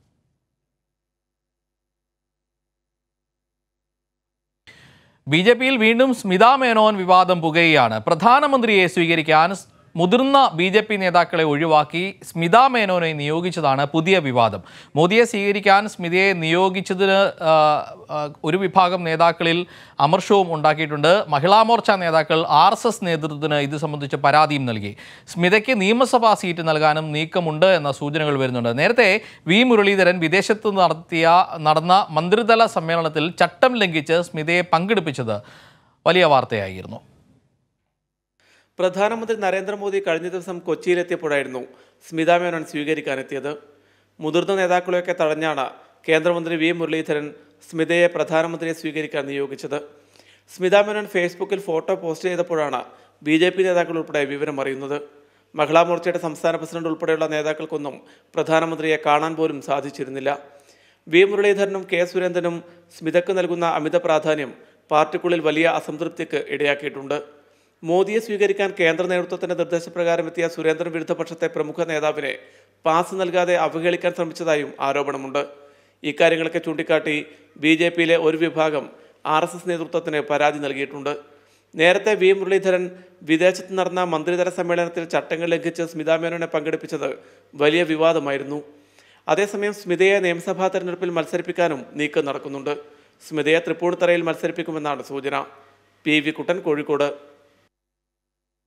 ബി ജെ പിയിൽ വീണ്ടും സ്മിതാ മേനോൻ വിവാദം പുകയുകയാണ് പ്രധാനമന്ത്രിയെ സ്വീകരിക്കാൻ സ് മുതിർന്ന ബി ജെ പി നേതാക്കളെ ഒഴിവാക്കി സ്മിതാ മേനോനെ നിയോഗിച്ചതാണ് പുതിയ വിവാദം മോദിയെ സ്വീകരിക്കാൻ സ്മിതയെ നിയോഗിച്ചതിന് ആ, ആ, ഒരു വിഭാഗം നേതാക്കളിൽ അമർഷവും ഉണ്ടാക്കിയിട്ടുണ്ട് മഹിളാ മോർച്ച നേതാക്കൾ ആർ എസ് എസ് നേതൃത്വത്തിന് ഇത് സംബന്ധിച്ച് പരാതിയും നൽകി സ്മിതയ്ക്ക് നിയമസഭാ സീറ്റ് നൽകാനും നീക്കമുണ്ട് എന്ന സൂചനകൾ വരുന്നുണ്ട് നേരത്തെ വി മുരളീധരൻ വിദേശത്ത് നടത്തിയ നടന്ന മന്ത്രിതല സമ്മേളനത്തിൽ ചട്ടം ലംഘിച്ച് സ്മിതയെ പങ്കെടുപ്പിച്ചത് വലിയ വാർത്തയായിരുന്നു പ്രധാനമന്ത്രി നരേന്ദ്രമോദി കഴിഞ്ഞ ദിവസം കൊച്ചിയിലെത്തിയപ്പോഴായിരുന്നു സ്മിതാ മേനോൻ സ്വീകരിക്കാനെത്തിയത് മുതിർന്ന നേതാക്കളെയൊക്കെ തടഞ്ഞാണ് കേന്ദ്രമന്ത്രി വി മുരളീധരൻ സ്മിതയെ പ്രധാനമന്ത്രിയെ സ്വീകരിക്കാൻ നിയോഗിച്ചത് സ്മിതാ മേനോൻ ഫേസ്ബുക്കിൽ ഫോട്ടോ പോസ്റ്റ് ചെയ്തപ്പോഴാണ് ബി ജെ പി നേതാക്കൾ ഉൾപ്പെടെ വിവരം അറിയുന്നത് മഹിളാ മോർച്ചയുടെ സംസ്ഥാന പ്രസിഡന്റ് ഉൾപ്പെടെയുള്ള നേതാക്കൾക്കൊന്നും പ്രധാനമന്ത്രിയെ കാണാൻ പോലും സാധിച്ചിരുന്നില്ല വി മുരളീധരനും കെ സുരേന്ദ്രനും സ്മിതക്ക് നൽകുന്ന അമിത പ്രാധാന്യം പാർട്ടിക്കുള്ളിൽ വലിയ അസംതൃപ്തിക്ക് ഇടയാക്കിയിട്ടുണ്ട് മോദിയെ സ്വീകരിക്കാൻ കേന്ദ്ര നേതൃത്വത്തിന്റെ നിർദ്ദേശപ്രകാരം എത്തിയ സുരേന്ദ്രൻ വിരുദ്ധ പക്ഷത്തെ പ്രമുഖ നേതാവിനെ പാസ് നൽകാതെ അവഹേളിക്കാൻ ശ്രമിച്ചതായും ആരോപണമുണ്ട് ഇക്കാര്യങ്ങളൊക്കെ ചൂണ്ടിക്കാട്ടി ബി ജെ പിയിലെ ഒരു വിഭാഗം ആർ എസ് എസ് നേതൃത്വത്തിന് പരാതി നൽകിയിട്ടുണ്ട് നേരത്തെ വി മുരളീധരൻ വിദേശത്ത് നടന്ന മന്ത്രിതല സമ്മേളനത്തിൽ ചട്ടങ്ങൾ ലംഘിച്ച് സ്മിതാ മേനോനെ പങ്കെടുപ്പിച്ചത് വലിയ വിവാദമായിരുന്നു അതേസമയം സ്മിതയെ നിയമസഭാ തെരഞ്ഞെടുപ്പിൽ മത്സരിപ്പിക്കാനും നീക്കം നടക്കുന്നുണ്ട് സ്മിതയെ തൃപ്പൂണിത്തറയിൽ മത്സരിപ്പിക്കുമെന്നാണ് സൂചന പി വി കുട്ടൻ കോഴിക്കോട്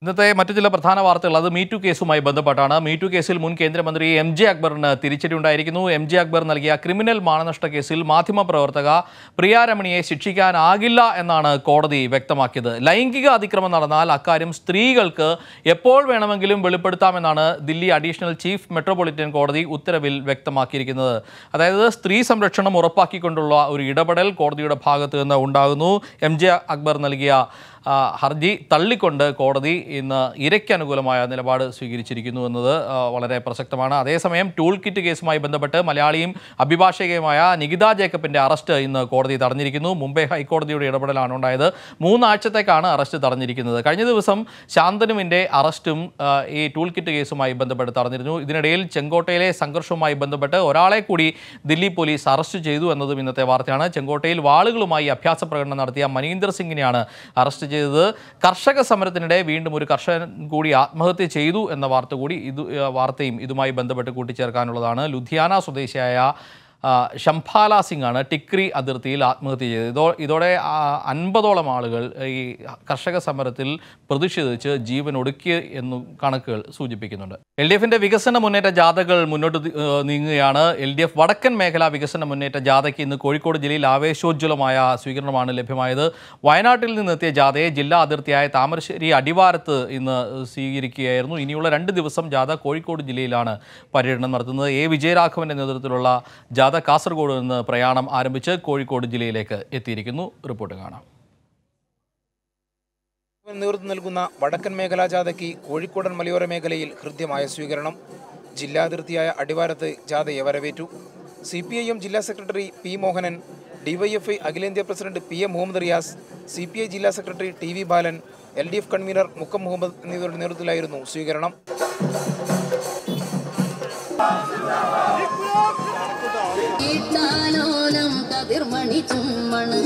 ഇന്നത്തെ മറ്റു ചില പ്രധാന വാർത്തകൾ അത് മീറ്റു കേസുമായി ബന്ധപ്പെട്ടാണ് മീറ്റു കേസിൽ മുൻ കേന്ദ്രമന്ത്രി എം ജെ അക്ബറിന് തിരിച്ചടി ഉണ്ടായിരിക്കുന്നു എം ജെ അക്ബർ നൽകിയ ക്രിമിനൽ മാനനഷ്ട കേസിൽ മാധ്യമപ്രവർത്തക പ്രിയ രമണിയെ ശിക്ഷിക്കാനാകില്ല എന്നാണ് കോടതി വ്യക്തമാക്കിയത് ലൈംഗിക അതിക്രമം നടന്നാൽ അക്കാര്യം സ്ത്രീകൾക്ക് എപ്പോൾ വേണമെങ്കിലും വെളിപ്പെടുത്താമെന്നാണ് ദില്ലി അഡീഷണൽ ചീഫ് മെട്രോപൊളിറ്റൻ കോടതി ഉത്തരവിൽ വ്യക്തമാക്കിയിരിക്കുന്നത് അതായത് സ്ത്രീ സംരക്ഷണം ഉറപ്പാക്കിക്കൊണ്ടുള്ള ഒരു ഇടപെടൽ കോടതിയുടെ ഭാഗത്ത് നിന്ന് ഉണ്ടാകുന്നു എം ജെ അക്ബർ നൽകിയ ആ, ഹർജി തള്ളിക്കൊണ്ട് കോടതി ഇന്ന് ഇരയ്ക്ക് അനുകൂലമായ നിലപാട് സ്വീകരിച്ചിരിക്കുന്നു എന്നത് ആ, വളരെ പ്രസക്തമാണ് അതേസമയം ടൂൾ കിറ്റ് കേസുമായി ബന്ധപ്പെട്ട് മലയാളിയും അഭിഭാഷകയുമായ നികിത ജേക്കബിന്റെ അറസ്റ്റ് ഇന്ന് കോടതി തടഞ്ഞിരിക്കുന്നു മുംബൈ ഹൈക്കോടതിയുടെ ഇടപെടലാണ് ഉണ്ടായത് മൂന്നാഴ്ചത്തേക്കാണ് അറസ്റ്റ് തടഞ്ഞിരിക്കുന്നത് കഴിഞ്ഞ ദിവസം ശാന്തനുവിന്റെ അറസ്റ്റും ആ, ഈ ടൂൾ കിറ്റ് കേസുമായി ബന്ധപ്പെട്ട് തടഞ്ഞിരുന്നു ഇതിനിടയിൽ ചെങ്കോട്ടയിലെ സംഘർഷവുമായി ബന്ധപ്പെട്ട് ഒരാളെ കൂടി ദില്ലി പോലീസ് അറസ്റ്റ് ചെയ്തു എന്നതും ഇന്നത്തെ വാർത്തയാണ് ചെങ്കോട്ടയിൽ വാളുകളുമായി അഭ്യാസ പ്രകടനം നടത്തിയ മനീന്ദർ സിംഗിനെയാണ് അറസ്റ്റ് ചെയ്തത് കർഷക സമരത്തിനിടെ വീണ്ടും ഒരു കർഷകൻ കൂടി ആത്മഹത്യ ചെയ്തു എന്ന വാർത്ത കൂടി ഇത് ആ, വാർത്തയും ഇതുമായി ബന്ധപ്പെട്ട് കൂട്ടിച്ചേർക്കാനുള്ളതാണ് ലുധിയാന സ്വദേശിയായ ആ, ശംഫാല സിംഗ് ആണ് ടിക്രി അതിർത്തിയിൽ ആത്മഹത്യ ചെയ്തത് ഇതോ ഇതോടെ ആ, അൻപതോളം ആളുകൾ ഈ കർഷക സമരത്തിൽ പ്രതിഷേധിച്ച് ജീവൻ ഒടുക്കി എന്നും കണക്കുകൾ സൂചിപ്പിക്കുന്നുണ്ട് എൽ ഡി എഫിന്റെ വികസന മുന്നേറ്റ ജാഥകൾ മുന്നോട്ട് തി- ഏഹ് നീങ്ങുകയാണ് എൽ ഡി എഫ് വടക്കൻ മേഖലാ വികസന മുന്നേറ്റ ജാഥയ്ക്ക് ഇന്ന് കോഴിക്കോട് ജില്ലയിൽ ആവേശോജ്വലമായ സ്വീകരണമാണ് ലഭ്യമായത് വയനാട്ടിൽ നിന്നെത്തിയ ജാഥയെ ജില്ലാ അതിർത്തിയായ താമരശ്ശേരി അടിവാരത്ത് ഇന്ന് സ്വീകരിക്കുകയായിരുന്നു ഇനിയുള്ള രണ്ട് ദിവസം ജാഥ കോഴിക്കോട് ജില്ലയിലാണ് പര്യടനം നടത്തുന്നത് എ വിജയരാഘവന്റെ നേതൃത്വത്തിലുള്ള ജാഥ കാസർഗോഡ് നിന്ന് പ്രയാണം ആരംഭിച്ച് കോഴിക്കോട് ജില്ലയിലേക്ക് എത്തിയിരിക്കുന്നു റിപ്പോർട്ട് കാണാം നേതൃത്വം നൽകുന്ന വടക്കൻ മേഖലാ ജാഥയ്ക്ക് കോഴിക്കോടൻ മലയോര മേഖലയിൽ ഹൃദ്യമായ സ്വീകരണം ജില്ലാതിർത്തിയായ അടിവാരത്ത് ജാഥയെ വരവേറ്റു സി പി ഐ എം ജില്ലാ സെക്രട്ടറി പി മോഹനൻ ഡിവൈഎഫ്ഐ അഖിലേന്ത്യാ president P M Muhammad Riyas C P I ജില്ലാ secretary T V Balan L D F convener Mukkam Muhammad എന്നിവരുടെ നേതൃത്വത്തിലായിരുന്നു സ്വീകരണം ഇട്ടാലോലം കതിർമണി ചുമ്മണ്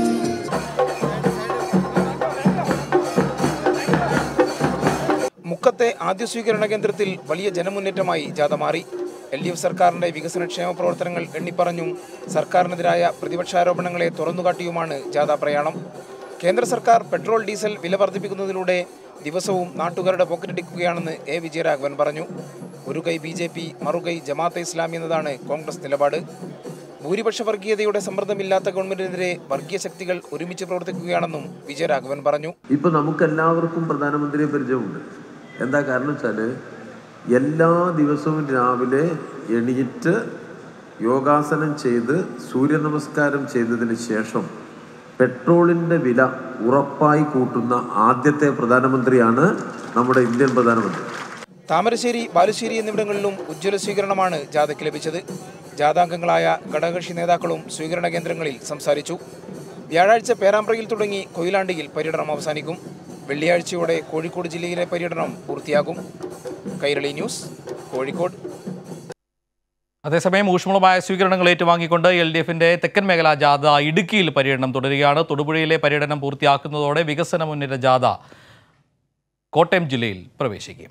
മുക്കത്തെ ആദ്യ സ്വീകരണ കേന്ദ്രത്തിൽ വലിയ ജനമുന്നേറ്റമായി ജാഥ മാറി എൽ ഡി എഫ് സർക്കാരിന്റെ വികസനക്ഷേമ പ്രവർത്തനങ്ങൾ എണ്ണിപ്പറഞ്ഞും സർക്കാരിനെതിരായ പ്രതിപക്ഷാരോപണങ്ങളെ തുറന്നുകാട്ടിയുമാണ് ജാഥ പ്രയാണം കേന്ദ്ര സർക്കാർ പെട്രോൾ ഡീസൽ വില വർദ്ധിപ്പിക്കുന്നതിലൂടെ ദിവസവും നാട്ടുകാരുടെ പോക്കറ്റടിക്കുകയാണെന്ന് എ വിജയരാഘവൻ പറഞ്ഞു ഒരു കൈ ബി ജെ പി മറുകൈ ജമാഅത്തെ ഇസ്ലാമി എന്നതാണ് കോൺഗ്രസ് നിലപാട് ഭൂരിപക്ഷ വർഗീയതയുടെ സമ്മർദ്ദമില്ലാത്ത ഗവൺമെന്റിനെതിരെ വർഗീയ ശക്തികൾ ഒരുമിച്ച് പ്രവർത്തിക്കുകയാണെന്നും വിജയരാഘവൻ പറഞ്ഞു ഇപ്പൊ നമുക്ക് എല്ലാവർക്കും പ്രധാനമന്ത്രിയെ പരിചയമുണ്ട് എന്താ കാരണം വെച്ചാൽ എല്ലാ ദിവസവും രാവിലെ എണീറ്റ് യോഗാസനം ചെയ്ത് സൂര്യ നമസ്കാരം ചെയ്തതിന് ശേഷം പെട്രോളിൻ്റെ വില ഉറപ്പായി കൂട്ടുന്ന ആദ്യത്തെ പ്രധാനമന്ത്രിയാണ് നമ്മുടെ ഇന്ത്യൻ പ്രധാനമന്ത്രി താമരശ്ശേരി ബാലുശ്ശേരി എന്നിവിടങ്ങളിലും ഉജ്ജ്വല സ്വീകരണമാണ് ജാഥയ്ക്ക് ലഭിച്ചത് ജാഥാംഗങ്ങളായ ഘടകകക്ഷി നേതാക്കളും സ്വീകരണ കേന്ദ്രങ്ങളിൽ സംസാരിച്ചു വ്യാഴാഴ്ച പേരാമ്പ്രയിൽ തുടങ്ങി കൊയിലാണ്ടിയിൽ പര്യടനം അവസാനിക്കും വെള്ളിയാഴ്ചയോടെ കോഴിക്കോട് ജില്ലയിലെ പര്യടനം പൂർത്തിയാകും കൈരളി ന്യൂസ് കോഴിക്കോട് അതേസമയം ഊഷ്മളമായ സ്വീകരണങ്ങൾ ഏറ്റുവാങ്ങിക്കൊണ്ട് എൽ ഡി എഫിന്റെ തെക്കൻ മേഖലാ ജാഥ ഇടുക്കിയിൽ പര്യടനം തുടരുകയാണ് തൊടുപുഴയിലെ പര്യടനം പൂർത്തിയാക്കുന്നതോടെ വികസന മുന്നേറ്റ ജാഥ കോട്ടയം ജില്ലയിൽ പ്രവേശിക്കും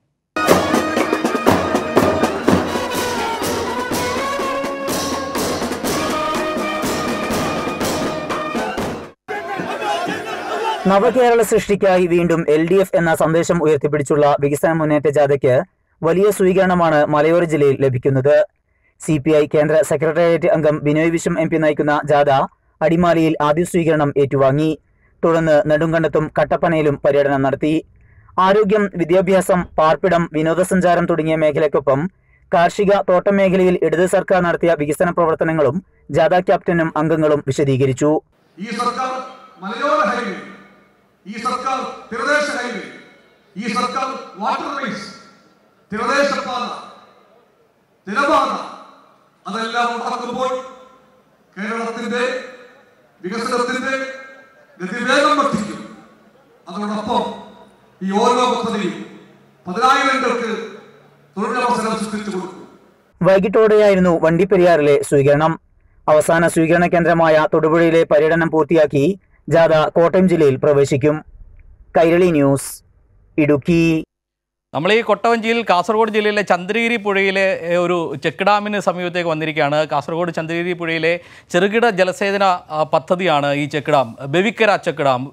നവകേരള സൃഷ്ടിക്കായി വീണ്ടും എൽ ഡി എഫ് എന്ന സന്ദേശം ഉയർത്തിപ്പിടിച്ചുള്ള വികസന മുന്നേറ്റ ജാഥയ്ക്ക് വലിയ സ്വീകരണമാണ് മലയോര ജില്ലയിൽ ലഭിക്കുന്നത് സി പി ഐ കേന്ദ്ര സെക്രട്ടേറിയറ്റ് അംഗം ബിനോയ് വിശ്വം എം പി നയിക്കുന്ന ജാഥ അടിമാലിയിൽ ആദ്യ സ്വീകരണം ഏറ്റുവാങ്ങി തുടർന്ന് നെടുങ്കണ്ടത്തും കട്ടപ്പനയിലും പര്യടനം നടത്തി ആരോഗ്യം വിദ്യാഭ്യാസം പാർപ്പിടം വിനോദസഞ്ചാരം തുടങ്ങിയ മേഖലയ്ക്കൊപ്പം കാർഷിക തോട്ടം മേഖലയിൽ ഇടത് സർക്കാർ നടത്തിയ വികസന പ്രവർത്തനങ്ങളും ജാഥ ക്യാപ്റ്റനും അംഗങ്ങളും വിശദീകരിച്ചു ഈ സർക്കാർ മലയോര ഹൈവേ ഈ സർക്കാർ തീരദേശ ഹൈവേ ഈ സർക്കാർ വാട്ടർവേസ് തീരദേശപാത ജലപാത അതെല്ലാം ഉണ്ടാക്കുമ്പോൾ കേരളത്തിന്റെ വികസനത്തിന്റെ ഗതിവേഗം വർദ്ധിക്കും അതോടൊപ്പം ഈ ഓരോ പദ്ധതിയും പതിനായിരങ്ങൾക്ക് തൊഴിലവസരം സൃഷ്ടിച്ചു കൊടുക്കും വൈകിട്ടോടെയായിരുന്നു വണ്ടിപ്പെരിയാറിലെ സ്വീകരണം അവസാന സ്വീകരണ കേന്ദ്രമായ തൊടുപുഴയിലെ പര്യടനം പൂർത്തിയാക്കി ജാഥ കോട്ടയം ജില്ലയിൽ പ്രവേശിക്കും കൈരളി ന്യൂസ് ഇടുക്കി നമ്മൾ ഈ കൊട്ടവഞ്ചിയിൽ കാസർഗോഡ് ജില്ലയിലെ ചന്ദ്രഗിരി പുഴയിലെ ഏ, ഒരു ചെക്ക് ഡാമിന് സമീപത്തേക്ക് വന്നിരിക്കുകയാണ് കാസർഗോഡ് ചന്ദ്രഗിരി പുഴയിലെ ചെറുകിട ജലസേചന ആ, പദ്ധതിയാണ് ഈ check dam Bevikkara check dam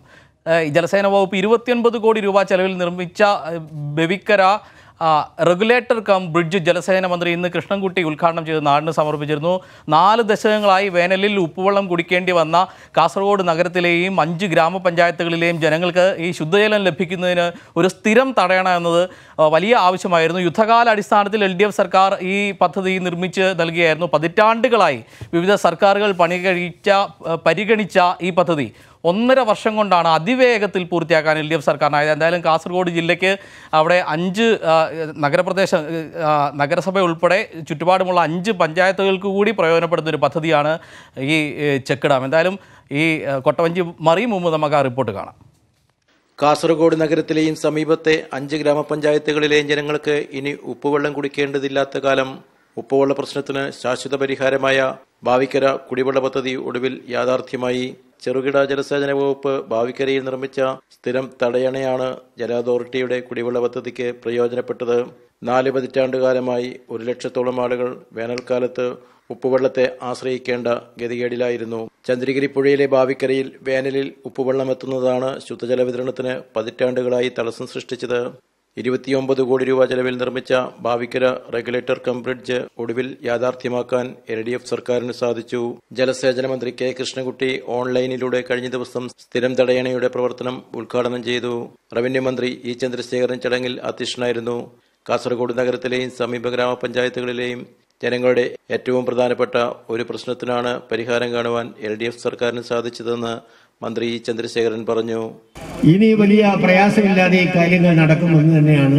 ഏഹ്, ജലസേന വകുപ്പ് ഇരുപത്തിയൊൻപത് കോടി രൂപ ചെലവിൽ നിർമ്മിച്ച ഏഹ്, ബെവിക്കര ആ, റെഗുലേറ്റർ കം ബ്രിഡ്ജ് ജലസേന മന്ത്രി ഇന്ന് കൃഷ്ണൻകുട്ടി ഉദ്ഘാടനം ചെയ്ത് നാടിന് സമർപ്പിച്ചിരുന്നു നാല് ദശകങ്ങളായി വേനലിൽ ഉപ്പുവെള്ളം കുടിക്കേണ്ടി വന്ന കാസർഗോഡ് നഗരത്തിലെയും അഞ്ച് ഗ്രാമപഞ്ചായത്തുകളിലെയും ജനങ്ങൾക്ക് ഈ ശുദ്ധജലം ലഭിക്കുന്നതിന് ഒരു സ്ഥിരം തടയണ എന്നത് ആ, വലിയ ആവശ്യമായിരുന്നു യുദ്ധകാല അടിസ്ഥാനത്തിൽ എൽ ഡി എഫ് സർക്കാർ ഈ പദ്ധതി നിർമ്മിച്ച് നൽകിയായിരുന്നു പതിറ്റാണ്ടുകളായി വിവിധ സർക്കാരുകൾ പണി കഴിച്ച ആ, പരിഗണിച്ച ഈ പദ്ധതി ഒന്നര വർഷം കൊണ്ടാണ് അതിവേഗത്തിൽ പൂർത്തിയാക്കാൻ എൽ ഡി എഫ് സർക്കാരിനായത് എന്തായാലും കാസർഗോഡ് ജില്ലയ്ക്ക് അവിടെ അഞ്ച് ആ, നഗരപ്രദേശ ആ, നഗരസഭ ഉൾപ്പെടെ ചുറ്റുപാടുമുള്ള അഞ്ച് പഞ്ചായത്തുകൾക്ക് കൂടി പ്രയോജനപ്പെടുന്ന ഒരു പദ്ധതിയാണ് ഈ ഏ, ചെക്ക് ഡാം എന്തായാലും ഈ ഏ, കൊട്ടവഞ്ചി മറിയും മുമ്പ് നമുക്ക് ആ റിപ്പോർട്ട് കാണാം കാസർഗോഡ് നഗരത്തിലെയും സമീപത്തെ അഞ്ച് ഗ്രാമപഞ്ചായത്തുകളിലെയും ജനങ്ങൾക്ക് ഇനി ഉപ്പുവെള്ളം കുടിക്കേണ്ടതില്ലാത്ത കാലം ഉപ്പുവെള്ള പ്രശ്നത്തിന് ശാശ്വത പരിഹാരമായ ഭാവിക്കര കുടിവെള്ള പദ്ധതി ഒടുവിൽ യാഥാർത്ഥ്യമായി ചെറുകിട ജലസേചന വകുപ്പ് ഭാവിക്കരയിൽ നിർമ്മിച്ച സ്ഥിരം തടയണയാണ് ജല അതോറിറ്റിയുടെ കുടിവെള്ള പദ്ധതിക്ക് പ്രയോജനപ്പെട്ടത് നാല് പതിറ്റാണ്ട് കാലമായി ഒരു ലക്ഷത്തോളം ആളുകൾ വേനൽക്കാലത്ത് ഉപ്പുവെള്ളത്തെ ആശ്രയിക്കേണ്ട ഗതികേടിലായിരുന്നു ചന്ദ്രഗിരി പുഴയിലെ ബാവിക്കരയിൽ വേനലിൽ ഉപ്പുവെള്ളം എത്തുന്നതാണ് ശുദ്ധജല വിതരണത്തിന് പതിറ്റാണ്ടുകളായി തടസ്സം സൃഷ്ടിച്ചത് ഇരുപത്തിയൊമ്പത് കോടി രൂപ ചെലവിൽ നിർമ്മിച്ച ബാവിക്കര റെഗുലേറ്റർ കം ബ്രിഡ്ജ് ഒടുവിൽ യാഥാർത്ഥ്യമാക്കാൻ എൽ ഡി എഫ് സർക്കാരിന് സാധിച്ചു ജലസേചന മന്ത്രി കെ കൃഷ്ണൻകുട്ടി ഓൺലൈനിലൂടെ കഴിഞ്ഞ ദിവസം സ്ഥിരം തടയണയുടെ പ്രവർത്തനം ഉദ്ഘാടനം ചെയ്തു റവന്യൂ മന്ത്രി ഇ ചന്ദ്രശേഖരൻ ചടങ്ങിൽ അധ്യക്ഷനായിരുന്നു കാസർഗോഡ് നഗരത്തിലെയും സമീപ ഗ്രാമപഞ്ചായത്തുകളിലെയും ജനങ്ങളുടെ ഏറ്റവും പ്രധാനപ്പെട്ട ഒരു പ്രശ്നത്തിനാണ് പരിഹാരം കാണുവാൻ എൽ ഡി എഫ് സർക്കാരിന് സാധിച്ചതെന്ന് മന്ത്രി ഇ ചന്ദ്രശേഖരൻ പറഞ്ഞു ഇനി വലിയ പ്രയാസമില്ലാതെ ഈ കാര്യങ്ങൾ നടക്കുമെന്ന് തന്നെയാണ്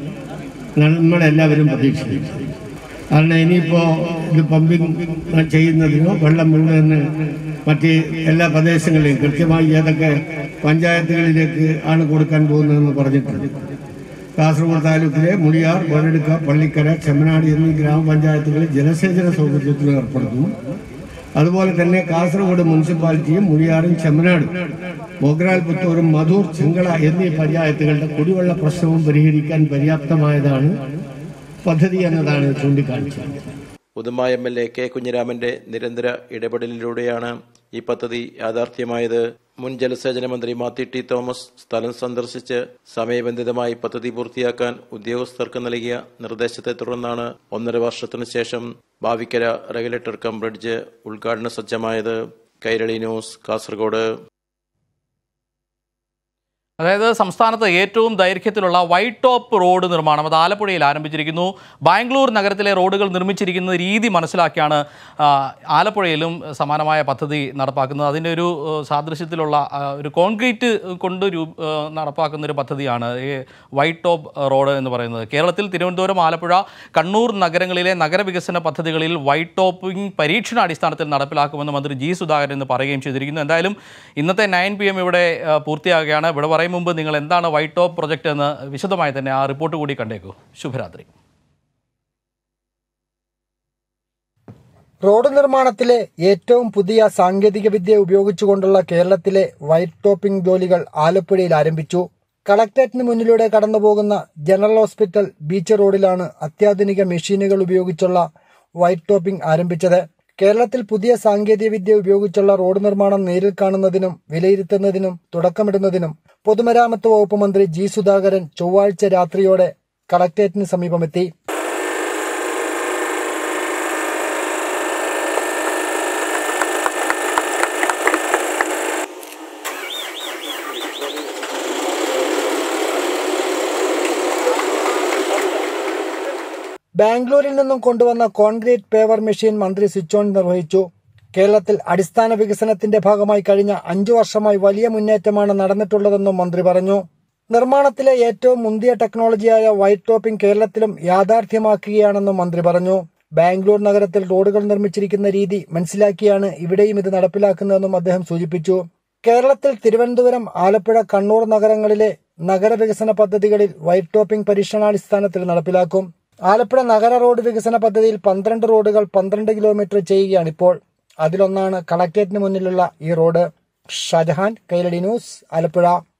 നമ്മളെല്ലാവരും പ്രതീക്ഷിക്കുന്നത് കാരണം ഇനിയിപ്പോൾ ഇത് പമ്പിങ് ചെയ്യുന്നതിനോ വെള്ളം വിടുന്നതിന് മറ്റ് എല്ലാ പ്രദേശങ്ങളിലും കൃത്യമായി ഏതൊക്കെ പഞ്ചായത്തുകളിലേക്ക് ആണ് കൊടുക്കാൻ പോകുന്നതെന്ന് പറഞ്ഞിട്ടുണ്ട് കാസർഗോഡ് താലൂക്കിലെ മുളിയാർ വഴടുക്ക പള്ളിക്കര ചെമ്മനാട് എന്നീ ഗ്രാമപഞ്ചായത്തുകളിൽ ജലസേചന സൗകര്യത്തിന് ഏർപ്പെടുത്തുന്നു അതുപോലെ തന്നെ കാസർഗോഡ് മുനിസിപ്പാലിറ്റിയും മുളിയാറും ചെമ്മനാടും മൊഗ്രാൽ പുത്തൂരും മധൂർ ചെങ്കള എന്നീ പഞ്ചായത്തുകളുടെ കുടിവെള്ള പ്രശ്നവും പരിഹരിക്കാൻ പര്യാപ്തമായതാണ് പദ്ധതി എന്നതാണ് ചൂണ്ടിക്കാണിച്ചത് Uduma M L A K കുഞ്ഞിരാമന്റെ നിരന്തര ഇടപെടലിലൂടെയാണ് ഈ പദ്ധതി യാഥാർത്ഥ്യമായത് മുൻ ജലസേചന മന്ത്രി മാത്യു ടി തോമസ് സ്ഥലം സന്ദർശിച്ച് സമയബന്ധിതമായി പദ്ധതി പൂർത്തിയാക്കാൻ ഉദ്യോഗസ്ഥർക്ക് നൽകിയ നിർദ്ദേശത്തെ തുടർന്നാണ് ഒന്നര വർഷത്തിനു ശേഷം ഭാവിക്കര റെഗുലേറ്റർ കം ബ്രിഡ്ജ് ഉദ്ഘാടന സജ്ജമായത് കൈരളി ന്യൂസ് കാസർഗോഡ് അതായത് സംസ്ഥാനത്ത് ഏറ്റവും ദൈർഘ്യത്തിലുള്ള വൈറ്റ് ടോപ്പ് റോഡ് നിർമ്മാണം അത് ആലപ്പുഴയിൽ ആരംഭിച്ചിരിക്കുന്നു ബാംഗ്ലൂർ നഗരത്തിലെ റോഡുകൾ നിർമ്മിച്ചിരിക്കുന്ന രീതി മനസ്സിലാക്കിയാണ് ആ, ആലപ്പുഴയിലും സമാനമായ പദ്ധതി നടപ്പാക്കുന്നത് അതിൻ്റെ ഒരു ആ, സാദൃശ്യത്തിലുള്ള ആ, ഒരു കോൺക്രീറ്റ് കൊണ്ട് രൂ ആ, നടപ്പാക്കുന്ന ഒരു പദ്ധതിയാണ് ഈ വൈറ്റ് ടോപ്പ് റോഡ് എന്ന് പറയുന്നത് കേരളത്തിൽ തിരുവനന്തപുരം ആലപ്പുഴ കണ്ണൂർ നഗരങ്ങളിലെ നഗരവികസന പദ്ധതികളിൽ വൈറ്റ് ടോപ്പിംഗ് പരീക്ഷണാടിസ്ഥാനത്തിൽ നടപ്പിലാക്കുമെന്ന് മന്ത്രി ജി സുധാകരൻ എന്ന് പറയുകയും ചെയ്തിരിക്കുന്നു എന്തായാലും ഇന്നത്തെ നയൻ പി എം ഇവിടെ ആ, പൂർത്തിയാകുകയാണ് ഇവിടെ പറയും മുമ്പ് നിങ്ങൾ എന്താണ് വൈറ്റ് ടോപ്പ് പ്രൊജക്റ്റ് എന്ന് വിശദമായി തന്നെ ആ റിപ്പോർട്ട് കൂടി കണ്ടേക്കൂ ശുഭരാത്രി റോഡ് നിർമ്മാണത്തിലെ ഏറ്റവും പുതിയ സാങ്കേതിക വിദ്യ ഉപയോഗിച്ചുകൊണ്ടുള്ള കേരളത്തിലെ വൈറ്റ് ടോപ്പിംഗ് ജോലികൾ ആലപ്പുഴയിൽ ആരംഭിച്ചു കളക്ടറേറ്റിന് മുന്നിലൂടെ കടന്നുപോകുന്ന ജനറൽ ഹോസ്പിറ്റൽ ബീച്ച് റോഡിലാണ് അത്യാധുനിക മെഷീനുകൾ ഉപയോഗിച്ചുള്ള വൈറ്റ് ടോപ്പിംഗ് ആരംഭിച്ചത് കേരളത്തിൽ പുതിയ സാങ്കേതിക വിദ്യ ഉപയോഗിച്ചുള്ള റോഡ് നിർമ്മാണം നേരിൽ കാണുന്നതിനും വിലയിരുത്തുന്നതിനും തുടക്കമിടുന്നതിനും പൊതുമരാമത്ത് വകുപ്പ് മന്ത്രി ജി സുധാകരൻ ചൊവ്വാഴ്ച രാത്രിയോടെ കളക്ടറേറ്റിന് സമീപമെത്തി ബാംഗ്ലൂരിൽ നിന്നും കൊണ്ടുവന്ന കോൺക്രീറ്റ് പേവർ മെഷീൻ മന്ത്രി സ്വിച്ച് ഓൺ നിർവഹിച്ചു കേരളത്തിൽ അടിസ്ഥാന വികസനത്തിന്റെ ഭാഗമായി കഴിഞ്ഞ അഞ്ചു വർഷമായി വലിയ മുന്നേറ്റമാണ് നടന്നിട്ടുള്ളതെന്നും മന്ത്രി പറഞ്ഞു നിർമ്മാണത്തിലെ ഏറ്റവും മുന്തിയ ടെക്നോളജിയായ വൈറ്റ് ടോപ്പിംഗ് കേരളത്തിലും യാഥാർത്ഥ്യമാക്കുകയാണെന്നും മന്ത്രി പറഞ്ഞു ബാംഗ്ലൂർ നഗരത്തിൽ റോഡുകൾ നിർമ്മിച്ചിരിക്കുന്ന രീതി മനസ്സിലാക്കിയാണ് ഇവിടെയും ഇത് നടപ്പിലാക്കുന്നതെന്നും അദ്ദേഹം സൂചിപ്പിച്ചു കേരളത്തിൽ തിരുവനന്തപുരം ആലപ്പുഴ കണ്ണൂർ നഗരങ്ങളിലെ നഗരവികസന പദ്ധതികളിൽ വൈറ്റ് ടോപ്പിംഗ് പരീക്ഷണാടിസ്ഥാനത്തിൽ നടപ്പിലാക്കും ആലപ്പുഴ നഗര റോഡ് വികസന പദ്ധതിയിൽ പന്ത്രണ്ട് റോഡുകൾ പന്ത്രണ്ട് കിലോമീറ്റർ ചെയ്യുകയാണിപ്പോൾ അതിലൊന്നാണ് കളക്ടറേറ്റിന് മുന്നിലുള്ള ഈ റോഡ് ഷാജഹാൻ കൈരളി ന്യൂസ് ആലപ്പുഴ